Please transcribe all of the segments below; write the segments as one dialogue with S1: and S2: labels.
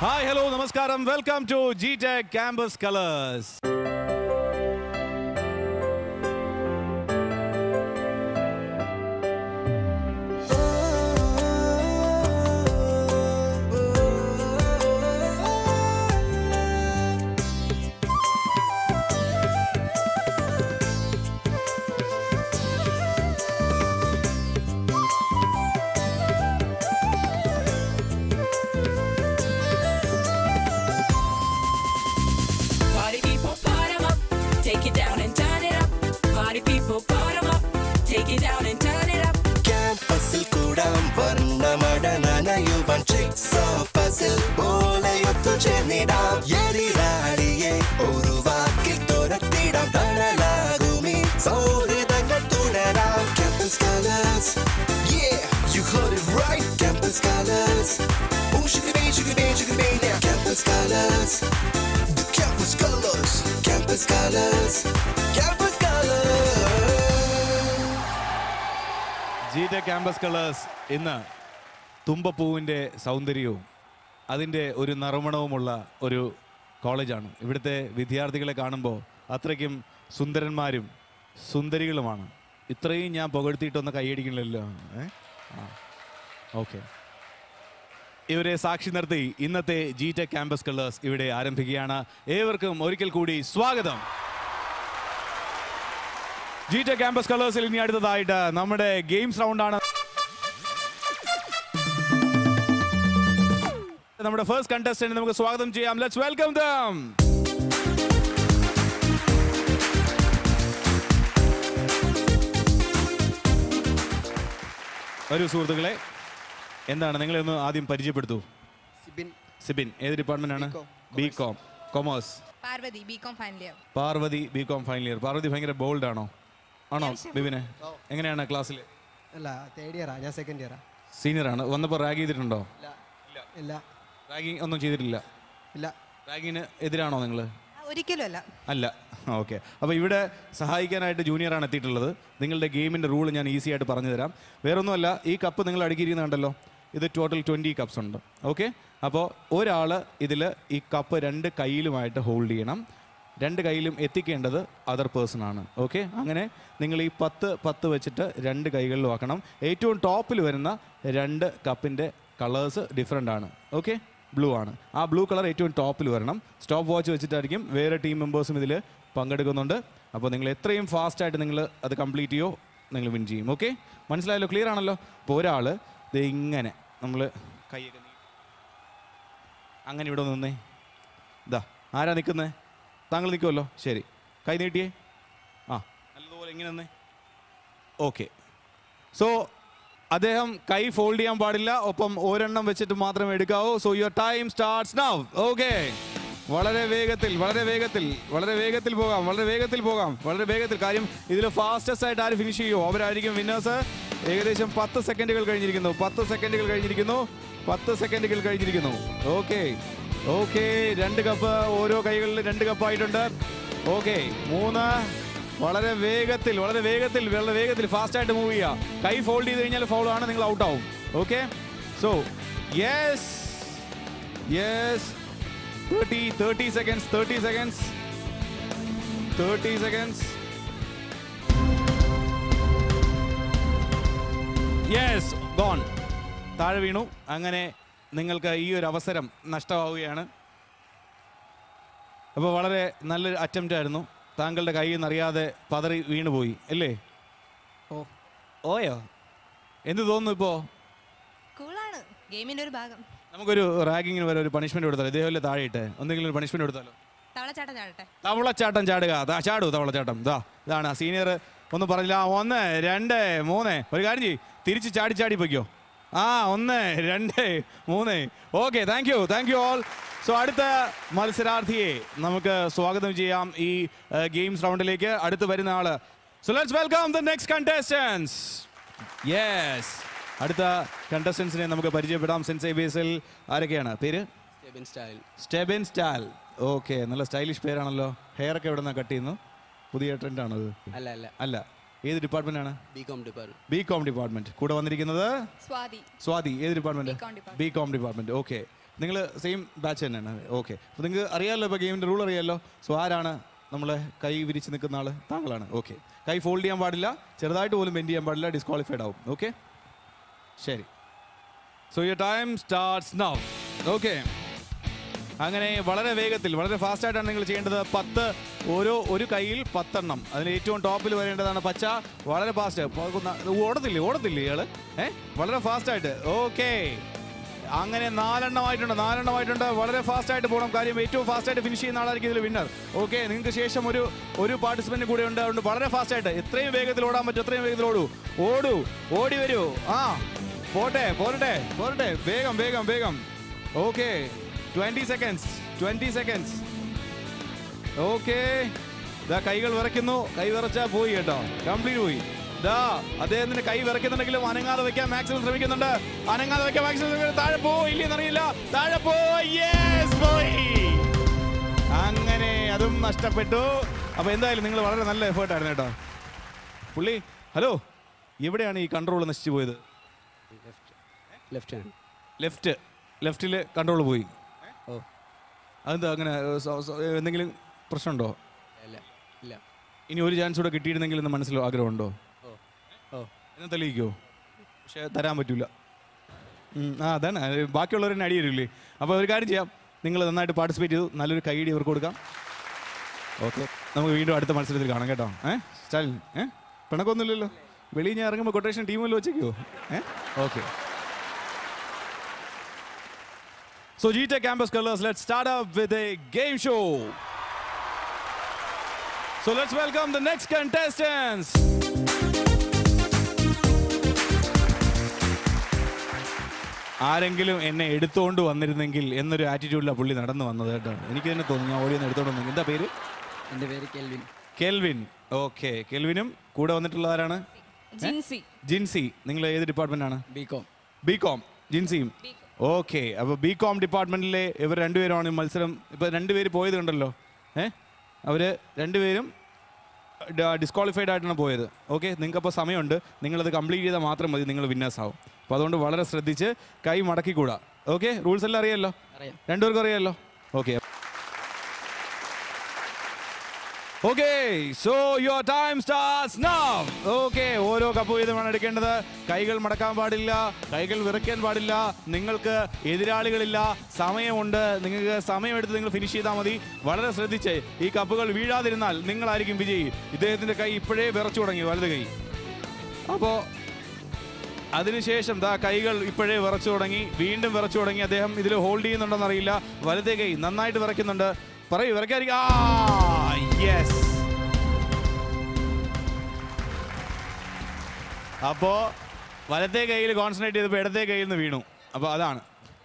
S1: Hi hello നമസ്കാരം welcome to G tech campus colours
S2: Party people, bottom up. Take it down and turn it up. Party people, bottom up. Take it down and turn it up.
S3: ക്യാമ്പസിൽ കൂടാം വർണ്ണമട നനയുവൻ tricks puzzle പോലെ ഒത്തുചേർന്നിടാം എതിരാളിയെ ഒരു വാക്കിൽ തുരത്തിടാം തണലാകുമി സൗഹൃദങ്ങൾ തുടരാം campus colours Yeah, you heard it right. Campus colors. Oh, sugar bean, sugar bean, sugar bean now. Campus colors. The campus colors. Campus colors. Campus colors.
S1: G tech campus colours ഇന്ന് തുമ്പപ്പൂവിൻ്റെ സൗന്ദര്യവും അതിൻ്റെ ഒരു നറുമണവുമുള്ള ഒരു കോളേജാണ് ഇവിടുത്തെ വിദ്യാർത്ഥികളെ കാണുമ്പോൾ അത്രയ്ക്കും സുന്ദരന്മാരും സുന്ദരികളുമാണ് ഇത്രയും ഞാൻ പുകഴ്ത്തിയിട്ടൊന്ന് കൈയടിക്കണില്ലല്ലോ ഏ ആ ഓക്കെ ഇവരെ സാക്ഷി നിർത്തി ഇന്നത്തെ ജി ടെക് ക്യാമ്പസ് കളേഴ്സ് ഇവിടെ ആരംഭിക്കുകയാണ് ഏവർക്കും ഒരിക്കൽ കൂടി സ്വാഗതം ജി ടെക് ക്യാമ്പസ് കളേഴ്സിൽ ഇനി അടുത്തതായിട്ട് നമ്മുടെ ഗെയിംസ് റൗണ്ടാണ് നമ്മുടെ ഫസ്റ്റ് കണ്ടസ്റ്റന്റ് നമുക്ക് സ്വാഗതം ചെയ്യാം ലെറ്റ്സ് വെൽക്കം ദം വരൂ സുഹൃത്തുക്കളെ എന്താണ് നിങ്ങളെ ഒന്ന് ആദ്യം പരിചയപ്പെടുത്തൂ
S4: സിബിൻ
S1: സിബിൻ ഏത് ഡിപ്പാർട്ട്മെന്റ് ആണ് B com commerce
S5: Parvathi B com final year
S1: Parvathi B com final year Parvathi ഭയങ്കര ബോൾഡ് ആണോ ആണോ ബിബിനെ എങ്ങനെയാണ് ക്ലാസ്സിൽ
S4: അല്ല തേർഡ് ഇയറാ ഞാൻ സെക്കൻഡ് ഇയറാ
S1: സീനിയർ ആണ് വന്നപ്പോൾ റാഗ് ചെയ്തിട്ടുണ്ടോ
S4: ഇല്ല
S1: റാഗിങ് ഒന്നും ചെയ്തിട്ടില്ല
S4: ഇല്ല
S1: റാഗിങ്ങിന് എതിരാണോ നിങ്ങൾ
S5: ഒരിക്കലും അല്ല
S1: അല്ല ഓക്കെ അപ്പോൾ ഇവിടെ സഹായിക്കാനായിട്ട് ജൂനിയറാണ് എത്തിയിട്ടുള്ളത് നിങ്ങളുടെ ഗെയിമിൻ്റെ റൂൾ ഞാൻ ഈസി ആയിട്ട് പറഞ്ഞു തരാം വേറൊന്നുമല്ല ഈ കപ്പ് നിങ്ങൾ അടുക്കിയിരിക്കുന്ന കണ്ടല്ലോ ഇത് ടോട്ടൽ ട്വൻറ്റി കപ്സ് ഉണ്ട് ഓക്കെ അപ്പോൾ ഒരാൾ ഇതിൽ ഈ കപ്പ് രണ്ട് കയ്യിലുമായിട്ട് ഹോൾഡ് ചെയ്യണം രണ്ട് കയ്യിലും എത്തിക്കേണ്ടത് അതർ പേഴ്സൺ ആണ് ഓക്കെ അങ്ങനെ നിങ്ങൾ ഈ പത്ത് പത്ത് വെച്ചിട്ട് രണ്ട് കൈകളിലും ആക്കണം ഏറ്റവും ടോപ്പിൽ വരുന്ന രണ്ട് കപ്പിൻ്റെ കളേഴ്സ് ഡിഫറെൻ്റ് ആണ് ഓക്കെ ബ്ലൂ ആണ് ആ ബ്ലൂ കളർ ഏറ്റവും ടോപ്പിൽ വരണം സ്റ്റോപ്പ് വാച്ച് വെച്ചിട്ടായിരിക്കും വേറെ ടീം മെമ്പേഴ്സും ഇതിൽ പങ്കെടുക്കുന്നുണ്ട് അപ്പോൾ നിങ്ങൾ എത്രയും ഫാസ്റ്റായിട്ട് നിങ്ങൾ അത് കംപ്ലീറ്റ് ചെയ്യോ നിങ്ങൾ വിൻ ചെയ്യും ഓക്കെ മനസ്സിലായല്ലോ ക്ലിയർ ആണല്ലോ അപ്പോൾ ഒരാൾ ഇത് ഇങ്ങനെ നമ്മൾ കൈയൊക്കെ നീട്ടി അങ്ങനെ ഇവിടെ നിന്നേ ഇതാ ആരാ നിൽക്കുന്നേ താങ്കൾ നിൽക്കുമല്ലോ ശരി കൈ നീട്ടിയേ ആ നല്ലതുപോലെ ഇങ്ങനെ നിന്നേ ഓക്കെ സോ അദ്ദേഹം കൈ ഫോൾഡ് ചെയ്യാൻ പാടില്ല ഒപ്പം ഒരെണ്ണം വെച്ചിട്ട് മാത്രമേ എടുക്കാവൂ so your time starts now okay വളരെ വേഗത്തിൽ വളരെ വേഗത്തിൽ വളരെ വേഗത്തിൽ പോകാം വളരെ വേഗത്തിൽ പോകാം വളരെ വേഗത്തിൽ കാര്യം ഇതിൽ ഫാസ്റ്റസ്റ്റ് ആയിട്ട് ആര് ഫിനിഷ് ചെയ്യുമോ അവരായിരിക്കും വിന്നേഴ്സ് ഏകദേശം പത്ത് സെക്കൻഡുകൾ കഴിഞ്ഞിരിക്കുന്നു പത്ത് സെക്കൻഡുകൾ കഴിഞ്ഞിരിക്കുന്നു പത്ത് സെക്കൻഡുകൾ കഴിഞ്ഞിരിക്കുന്നു ഓക്കെ ഓക്കെ രണ്ട് കപ്പ് ഓരോ കൈകളിൽ രണ്ട് കപ്പായിട്ടുണ്ട് ഓക്കെ മൂന്ന് വളരെ വേഗത്തിൽ വളരെ വേഗത്തിൽ വളരെ വേഗത്തിൽ ഫാസ്റ്റ് ആയിട്ട് മൂവ് ചെയ്യുക കൈ ഫോൾഡ് ചെയ്ത് കഴിഞ്ഞാൽ ഫൗൾ ആണ് നിങ്ങൾ ഔട്ട് ആവും okay so yes yes thirty thirty seconds thirty seconds thirty seconds yes gone താഴെ വീണു അങ്ങനെ നിങ്ങൾക്ക് ഈ ഒരു അവസരം നഷ്ടമാവുകയാണ് അപ്പോൾ വളരെ നല്ലൊരു അറ്റംപ്റ്റ് ആയിരുന്നു താങ്കളുടെ കയ്യിൽ നിന്ന് അറിയാതെ പതറി വീണുപോയി അല്ലേ
S4: ഓ
S1: ഓയോ എന്ത് തോന്നുന്നു ഇപ്പോൾ
S5: കൂളാണ് ഗെയിമിന്റെ ഒരു ഭാഗം
S1: നമുക്കൊരു റാഗിങ്ങിന് വരെ ഒരു പണിഷ്മെന്റ് കൊടുത്താലോ ഇതേപോലെ താഴെയിട്ട് എന്തെങ്കിലും ഒരു പണിഷ്മെന്റ് കൊടുത്താലോ
S5: തവളച്ചാട്ടം ചാടട്ടെ
S1: തവളച്ചാട്ടം ചാടുക ദാ ചാടൂ തവളച്ചാട്ടം ഇതാ ഇതാണ് സീനിയർ ഒന്നും പറഞ്ഞില്ല ആ, ഒന്ന് രണ്ട് മൂന്ന് ഒരു കാര്യം ചെയ്യ് തിരിച്ച് ചാടി ചാടി പൊയ്ക്കോ ആ ഒന്ന് രണ്ട് മൂന്ന് okay thank you thank you all so അടുത്ത മത്സരാർത്ഥിയെ നമുക്ക് സ്വാഗതം ചെയ്യാം ഈ ഗെയിംസ് റൗണ്ടിലേക്ക് അടുത്ത് വരുന്ന ആള് so let's welcome the next contestants yes അടുത്ത കണ്ടസ്റ്റൻസിനെ നമുക്ക് പരിചയപ്പെടാം സെൻറ്റ് സേവിയേഴ്സിൽ ആരൊക്കെയാണ് പേര്
S6: സ്റ്റെബിൻ സ്റ്റൈൽ
S1: സ്റ്റെബിൻ സ്റ്റാൽ ഓക്കെ നല്ല സ്റ്റൈലിഷ് പേരാണല്ലോ ഹെയർ ഒക്കെ എവിടെ നിന്നാണ് കട്ട് ചെയ്യുന്നു പുതിയ ട്രെൻഡ് ആണോ ഇത്
S6: അല്ല അല്ല
S1: അല്ല ഏത് ഡിപ്പാർട്ട്മെന്റ് ആണ്
S6: B com department
S1: B com department കൂടെ വന്നിരിക്കുന്നത്
S5: സ്വാതി
S1: സ്വാതി ഏത് department
S5: BCom department.
S1: B com department okay നിങ്ങൾ സെയിം ബാച്ച് തന്നെയാണ് ഓക്കെ അപ്പോൾ നിങ്ങൾക്ക് അറിയാമല്ലോ ഇപ്പോൾ ഗെയിമിൻ്റെ റൂൾ അറിയാമല്ലോ സോ ആരാണ് നമ്മളെ കൈ വിരിച്ച് നിൽക്കുന്ന ആൾ താങ്കളാണ് ഓക്കെ കൈ ഫോൾഡ് ചെയ്യാൻ പാടില്ല ചെറുതായിട്ട് പോലും ബെൻഡ് ചെയ്യാൻ പാടില്ല ഡിസ്ക്വാളിഫൈഡ് ആവും ഓക്കെ ശരി so your time starts now okay അങ്ങനെ വളരെ വേഗത്തിൽ വളരെ ഫാസ്റ്റ് ആയിട്ടാണ് നിങ്ങൾ ചെയ്യേണ്ടത് പത്ത് ഓരോ ഒരു കൈയിൽ പത്തെണ്ണം അതിൽ ഏറ്റവും ടോപ്പിൽ വരേണ്ടതാണ് പച്ച വളരെ ഫാസ്റ്റ് ഓടത്തില്ലേ ഓടത്തില്ലേ ഇയാള് ഏ വളരെ ഫാസ്റ്റ് ആയിട്ട് ഓക്കെ അങ്ങനെ നാലെണ്ണമായിട്ടുണ്ട് നാലെണ്ണമായിട്ടുണ്ട് വളരെ ഫാസ്റ്റ് ആയിട്ട് പോകണം കാര്യം ഏറ്റവും ഫാസ്റ്റ് ആയിട്ട് ഫിനിഷ് ചെയ്യുന്ന ആളായിരിക്കും ഇതിൽ വിന്നർ ഓക്കെ നിങ്ങൾക്ക് ശേഷം ഒരു ഒരു പാർട്ടിസിപ്പന്റ് കൂടെ ഉണ്ട് അതുകൊണ്ട് വളരെ ഫാസ്റ്റ് ആയിട്ട് എത്രയും വേഗത്തിൽ ഓടാൻ പറ്റും എത്രയും വേഗത്തിൽ ഓടൂ ഓടൂ ഓടി വരൂ ആ പോട്ടെ പോരട്ടെ പോരട്ടെ വേഗം വേഗം വേഗം okay twenty seconds twenty seconds okay ഇതാ കൈകൾ വിറയ്ക്കുന്നു കൈ വിറച്ചാ പോയി കേട്ടോ കംപ്ലീറ്റ് പോയി ദാ അദ്ദേഹത്തിന് കൈ വിറയ്ക്കുന്നുണ്ടെങ്കിലും അനങ്ങാതെ വെക്കാൻ മാക്സിമം ശ്രമിക്കുന്നുണ്ട് അനങ്ങാതെ വെക്കാൻ മാക്സിമം ശ്രമിക്കുന്നുണ്ട് താഴെ പോയില്ലെന്ന് അറിയില്ല താഴെ പോയി യെസ് പോയി അങ്ങനെ അതും നഷ്ടപ്പെട്ടു അപ്പൊ എന്തായാലും നിങ്ങൾ വളരെ നല്ല എഫേർട്ട് ആയിരുന്നു കേട്ടോ പുള്ളി ഹലോ എവിടെയാണ് ഈ കൺട്രോൾ നശിച്ചു പോയത്
S6: ലെഫ്റ്റ് ഹാൻഡ്
S1: ലെഫ്റ്റ് ലെഫ്റ്റിൽ കൺട്രോൾ പോയി
S6: ഓ
S1: അതെന്താ അങ്ങനെ ഏ, സ- സ- എന്തെങ്കിലും പ്രശ്നമുണ്ടോ
S6: ഇല്ല ഇല്ല
S1: ഇനി ഒരു ചാൻസ് കൂടെ കിട്ടിയിരുന്നെങ്കിൽ എന്ന് മനസ്സിൽ ആഗ്രഹമുണ്ടോ
S6: ഓ ഓ
S1: എന്ന് തെളിയിക്കോ പക്ഷെ തരാൻ പറ്റൂല ഉം, ആ അതാണ് അത് ബാക്കിയുള്ളവരെന്നെ അടി തരില്ലേ അപ്പോൾ ഒരു കാര്യം ചെയ്യാം നിങ്ങൾ നന്നായിട്ട് പാർട്ടിസിപ്പേറ്റ് ചെയ്തു നല്ലൊരു കൈയടി അവർക്ക് കൊടുക്കാം ഓക്കെ നമുക്ക് വീണ്ടും അടുത്ത മത്സരത്തിൽ കാണാം കേട്ടോ ഏ സ്റ്റാലിൻ ഏ പിണക്കൊന്നുമില്ലല്ലോ വെളിയിൽ ഞാൻ ഇറങ്ങുമ്പോൾ കൊട്ടേഷൻ ടീമിൽ വെച്ചേക്കോ ഏ okay So GTech Campus Colors, let's start up with a game show. So let's welcome the next contestants. ആരെങ്കിലും എന്നെ എടുത്തുകൊണ്ട് വന്നിരുന്നെങ്കിൽ എന്നൊരു ആറ്റിറ്റ്യൂഡിലാണ് പുള്ളി നടന്നു വന്നത് കേട്ടോ എനിക്ക് തന്നെ തോന്നി ഞാൻ ഓടി ഒന്ന് എടുത്തോണ്ട് വന്നെങ്കിൽ എന്താ പേര്
S6: എൻ്റെ പേര് കെൽവിൻ
S1: കെൽവിൻ ഓക്കെ കെൽവിനും കൂടെ വന്നിട്ടുള്ള ആരാണ്
S5: ജിൻസി
S1: ജിൻസി നിങ്ങൾ ഏത് ഡിപ്പാർട്ട്മെന്റ് ആണ്
S6: ബി കോം
S1: ബി കോം ജിൻസിയും ഓക്കെ അപ്പോൾ ബി കോം ഡിപ്പാർട്ട്മെന്റിലെ ഇവർ രണ്ടുപേരുമാണ് ഈ മത്സരം ഇപ്പോൾ രണ്ടുപേര് പോയത് കണ്ടല്ലോ ഏ അവർ രണ്ടുപേരും ഡിസ്ക്വാളിഫൈഡ് ആയിട്ടാണ് പോയത് ഓക്കെ നിങ്ങൾക്ക് അപ്പോൾ സമയമുണ്ട് നിങ്ങളത് കംപ്ലീറ്റ് ചെയ്താൽ മാത്രം മതി നിങ്ങൾ വിന്നേഴ്സ് ആവും അപ്പോൾ അതുകൊണ്ട് വളരെ ശ്രദ്ധിച്ച് കൈ മടക്കിക്കൂടാ ഓക്കെ റൂൾസ് എല്ലാം അറിയാമല്ലോ
S6: അറിയാം
S1: രണ്ടുപേർക്കും അറിയാമല്ലോ okay okay so your time starts now okay ഓരോ കപ്പ് വീതമാണ് എടുക്കേണ്ടത് കൈകൾ മടക്കാൻ പാടില്ല കൈകൾ വിറയ്ക്കാൻ പാടില്ല നിങ്ങൾക്ക് എതിരാളികളില്ല സമയമുണ്ട് നിങ്ങൾക്ക് സമയമെടുത്ത് നിങ്ങൾ ഫിനിഷ് ചെയ്താൽ മതി വളരെ ശ്രദ്ധിച്ച് ഈ കപ്പുകൾ വീഴാതിരുന്നാൽ നിങ്ങളായിരിക്കും വിജയി ഇദ്ദേഹത്തിന്റെ കൈ ഇപ്പോഴേ വിറച്ചു തുടങ്ങി വലത് കൈ അപ്പോൾ അതിനുശേഷം ദാ കൈകൾ ഇപ്പോഴേ വിറച്ചു തുടങ്ങി വീണ്ടും വിറച്ചു തുടങ്ങി അദ്ദേഹം ഇതിൽ ഹോൾഡ് ചെയ്യുന്നുണ്ടോന്ന് അറിയില്ല വലതേ കൈ നന്നായിട്ട് വിറയ്ക്കുന്നുണ്ട് പറയൂ വിറയ്ക്കാതിരിക്കും ആ യെസ് അപ്പോ വലത്തെ കൈയിൽ കോൺസെൻട്രേറ്റ് ചെയ്തപ്പോൾ ഇടത്തെ കയ്യിൽ നിന്ന് വീണു അപ്പോൾ അതാണ്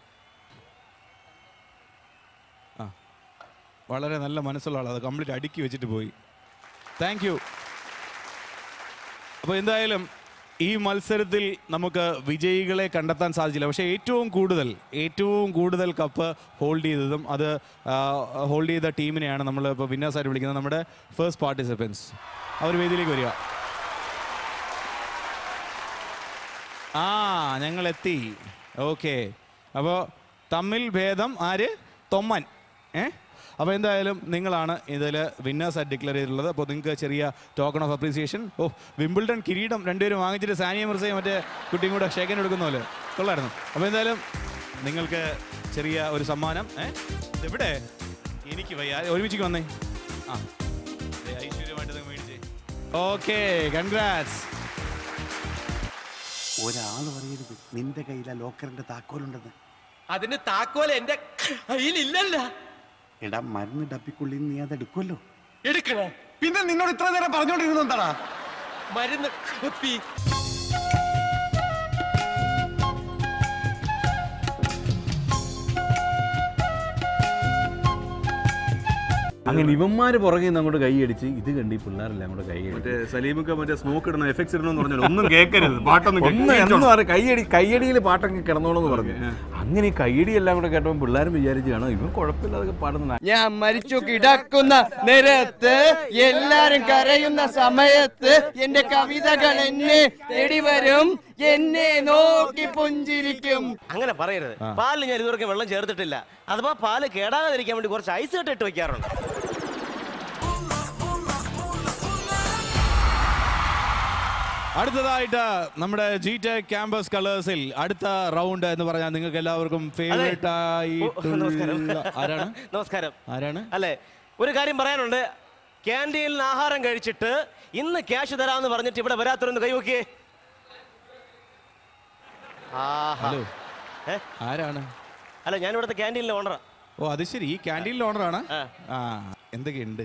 S1: ആ വളരെ നല്ല മനസ്സുള്ള ആളാണ് അത് കംപ്ലീറ്റ് അടുക്കി വെച്ചിട്ട് പോയി താങ്ക് യു അപ്പോൾ എന്തായാലും ഈ മത്സരത്തിൽ നമുക്ക് വിജയികളെ കണ്ടെത്താൻ സാധിച്ചില്ല പക്ഷേ ഏറ്റവും കൂടുതൽ ഏറ്റവും കൂടുതൽ കപ്പ് ഹോൾഡ് ചെയ്തതും അത് ഹോൾഡ് ചെയ്ത ടീമിനെയാണ് നമ്മൾ ഇപ്പോൾ വിന്നേഴ്സായിട്ട് വിളിക്കുന്നത് നമ്മുടെ ഫസ്റ്റ് പാർട്ടിസിപ്പൻസ് അവർ വേദിയിലേക്ക് വരിക ആ ഞങ്ങൾ എത്തി ഓക്കെ അപ്പോൾ തമ്മിൽ ഭേദം ആര് തൊമ്മൻ ഏ അപ്പോൾ എന്തായാലും നിങ്ങളാണ് ഇതിൽ വിന്നേഴ്സായിട്ട് ഡിക്ലെയർ ചെയ്തിട്ടുള്ളത് അപ്പോൾ നിങ്ങൾക്ക് ചെറിയ ടോക്കൺ ഓഫ് അപ്രീസിയേഷൻ ഓ വിംബിൾഡൺ കിരീടം രണ്ടുപേരും വാങ്ങിച്ചിട്ട് സാനിയ മിർസയും മറ്റേ കുട്ടിയും കൂടെ ഷേക്കൻ എടുക്കുന്ന പോലെ കൊള്ളായിരുന്നു അപ്പോൾ എന്തായാലും നിങ്ങൾക്ക് ചെറിയ ഒരു സമ്മാനം ഏ എവിടെ എനിക്ക് വയ്യ ഒരുമിച്ച് വന്നേ ആ ദേ ഐശ്വര്യമായിട്ട് നിങ്ങൾ മേടിച്ചേ ഓക്കെ കൺഗ്രാറ്റ്സ്
S7: ഒരാൾ പറയരുത് നിന്റെ കയ്യിലെ ലോക്കറിന്റെ താക്കോലുണ്ടെന്ന്
S8: അതിന് താക്കോൽ എന്റെ കയ്യിലില്ലല്ല
S7: എടാ മരുന്ന് ഡപ്പിക്കുള്ളിൽ നീ അത് എടുക്കുമല്ലോ
S8: എടുക്കണേ
S7: പിന്നെ നിന്നോട് ഇത്ര നേരം പറഞ്ഞോണ്ടിരുന്നു എന്താടാ
S8: മരുന്ന് കുപ്പി
S9: അങ്ങനെ ഇവന്മാര് പുറകെ നിന്ന് അങ്ങോട്ട് കൈയടിച്ച് ഇത് കണ്ട് ഈ പിള്ളേരെല്ലാം കൂടെ കൈയടിച്ച്
S1: മറ്റേ സലീമൊക്കെ മറ്റേ സ്മോക്ക് ഇടുന്ന എഫക്ട്സ് ഇടണമെന്ന് പറഞ്ഞാൽ ഒന്നും കേൾക്കരുത് പാട്ടൊന്നും
S9: ഒന്ന് എന്ന് പറയും കൈയടി കയ്യടിയിൽ പാട്ടൊക്കെ കിടന്നോളെന്ന് പറഞ്ഞു അങ്ങനെ ഈ കയ്യടി എല്ലാം കൂടെ കേട്ടപ്പോൾ പിള്ളേരും വിചാരിച്ചു കാണോ ഇവൻ കുഴപ്പമില്ലാതൊക്കെ പാടുന്ന
S6: ഞാൻ മരിച്ചു കിടക്കുന്ന നേരത്ത് എല്ലാരും കരയുന്ന സമയത്ത് എന്റെ കവിതകൾ എന്നെ തേടി വരും എന്നെ നോക്കി പുഞ്ചിരിക്കും
S8: അങ്ങനെ പറയരുത് പാലിൽ ഞാൻ ഇതുവരെ വെള്ളം ചേർത്തിട്ടില്ല അഥവാ പാല് കേടാകാതിരിക്കാൻ വേണ്ടി കുറച്ച് ഐസ് കെട്ട് ഇട്ട് വെക്കാറുണ്ട്
S1: അടുത്തതായിട്ട് നമ്മുടെ ജി ടെക് ക്യാമ്പസ് കളേഴ്സിൽ അടുത്ത റൗണ്ട് എന്ന് പറഞ്ഞാൽ നിങ്ങൾക്ക് എല്ലാവർക്കും ഫേവറേറ്റ്
S8: നമസ്കാരം
S1: ആയിട്ടുള്ള ആരാണ്
S8: നമസ്കാരം
S1: ആരാണ്
S8: അല്ലേ ഒരു കാര്യം പറയാനുണ്ട് ക്യാൻറ്റീനിൽ നിന്ന് ആഹാരം കഴിച്ചിട്ട് ഇന്ന് ക്യാഷ് തരാമെന്ന് പറഞ്ഞിട്ട് ഇവിടെ വരാത്തൊന്ന് കൈവക്കിയേ ആഹാ
S1: ഹലോ
S8: ഏ?
S1: ആരാണ്
S8: അല്ല ഞാൻ ഇവിടുത്തെ ക്യാൻറ്റീനിലെ ഓണറാ
S1: ഓ അത് ശരി ഈ ക്യാൻറ്റീനിലെ ഓണറാണ്
S8: ആ.
S1: ആ എന്തൊക്കെയുണ്ട്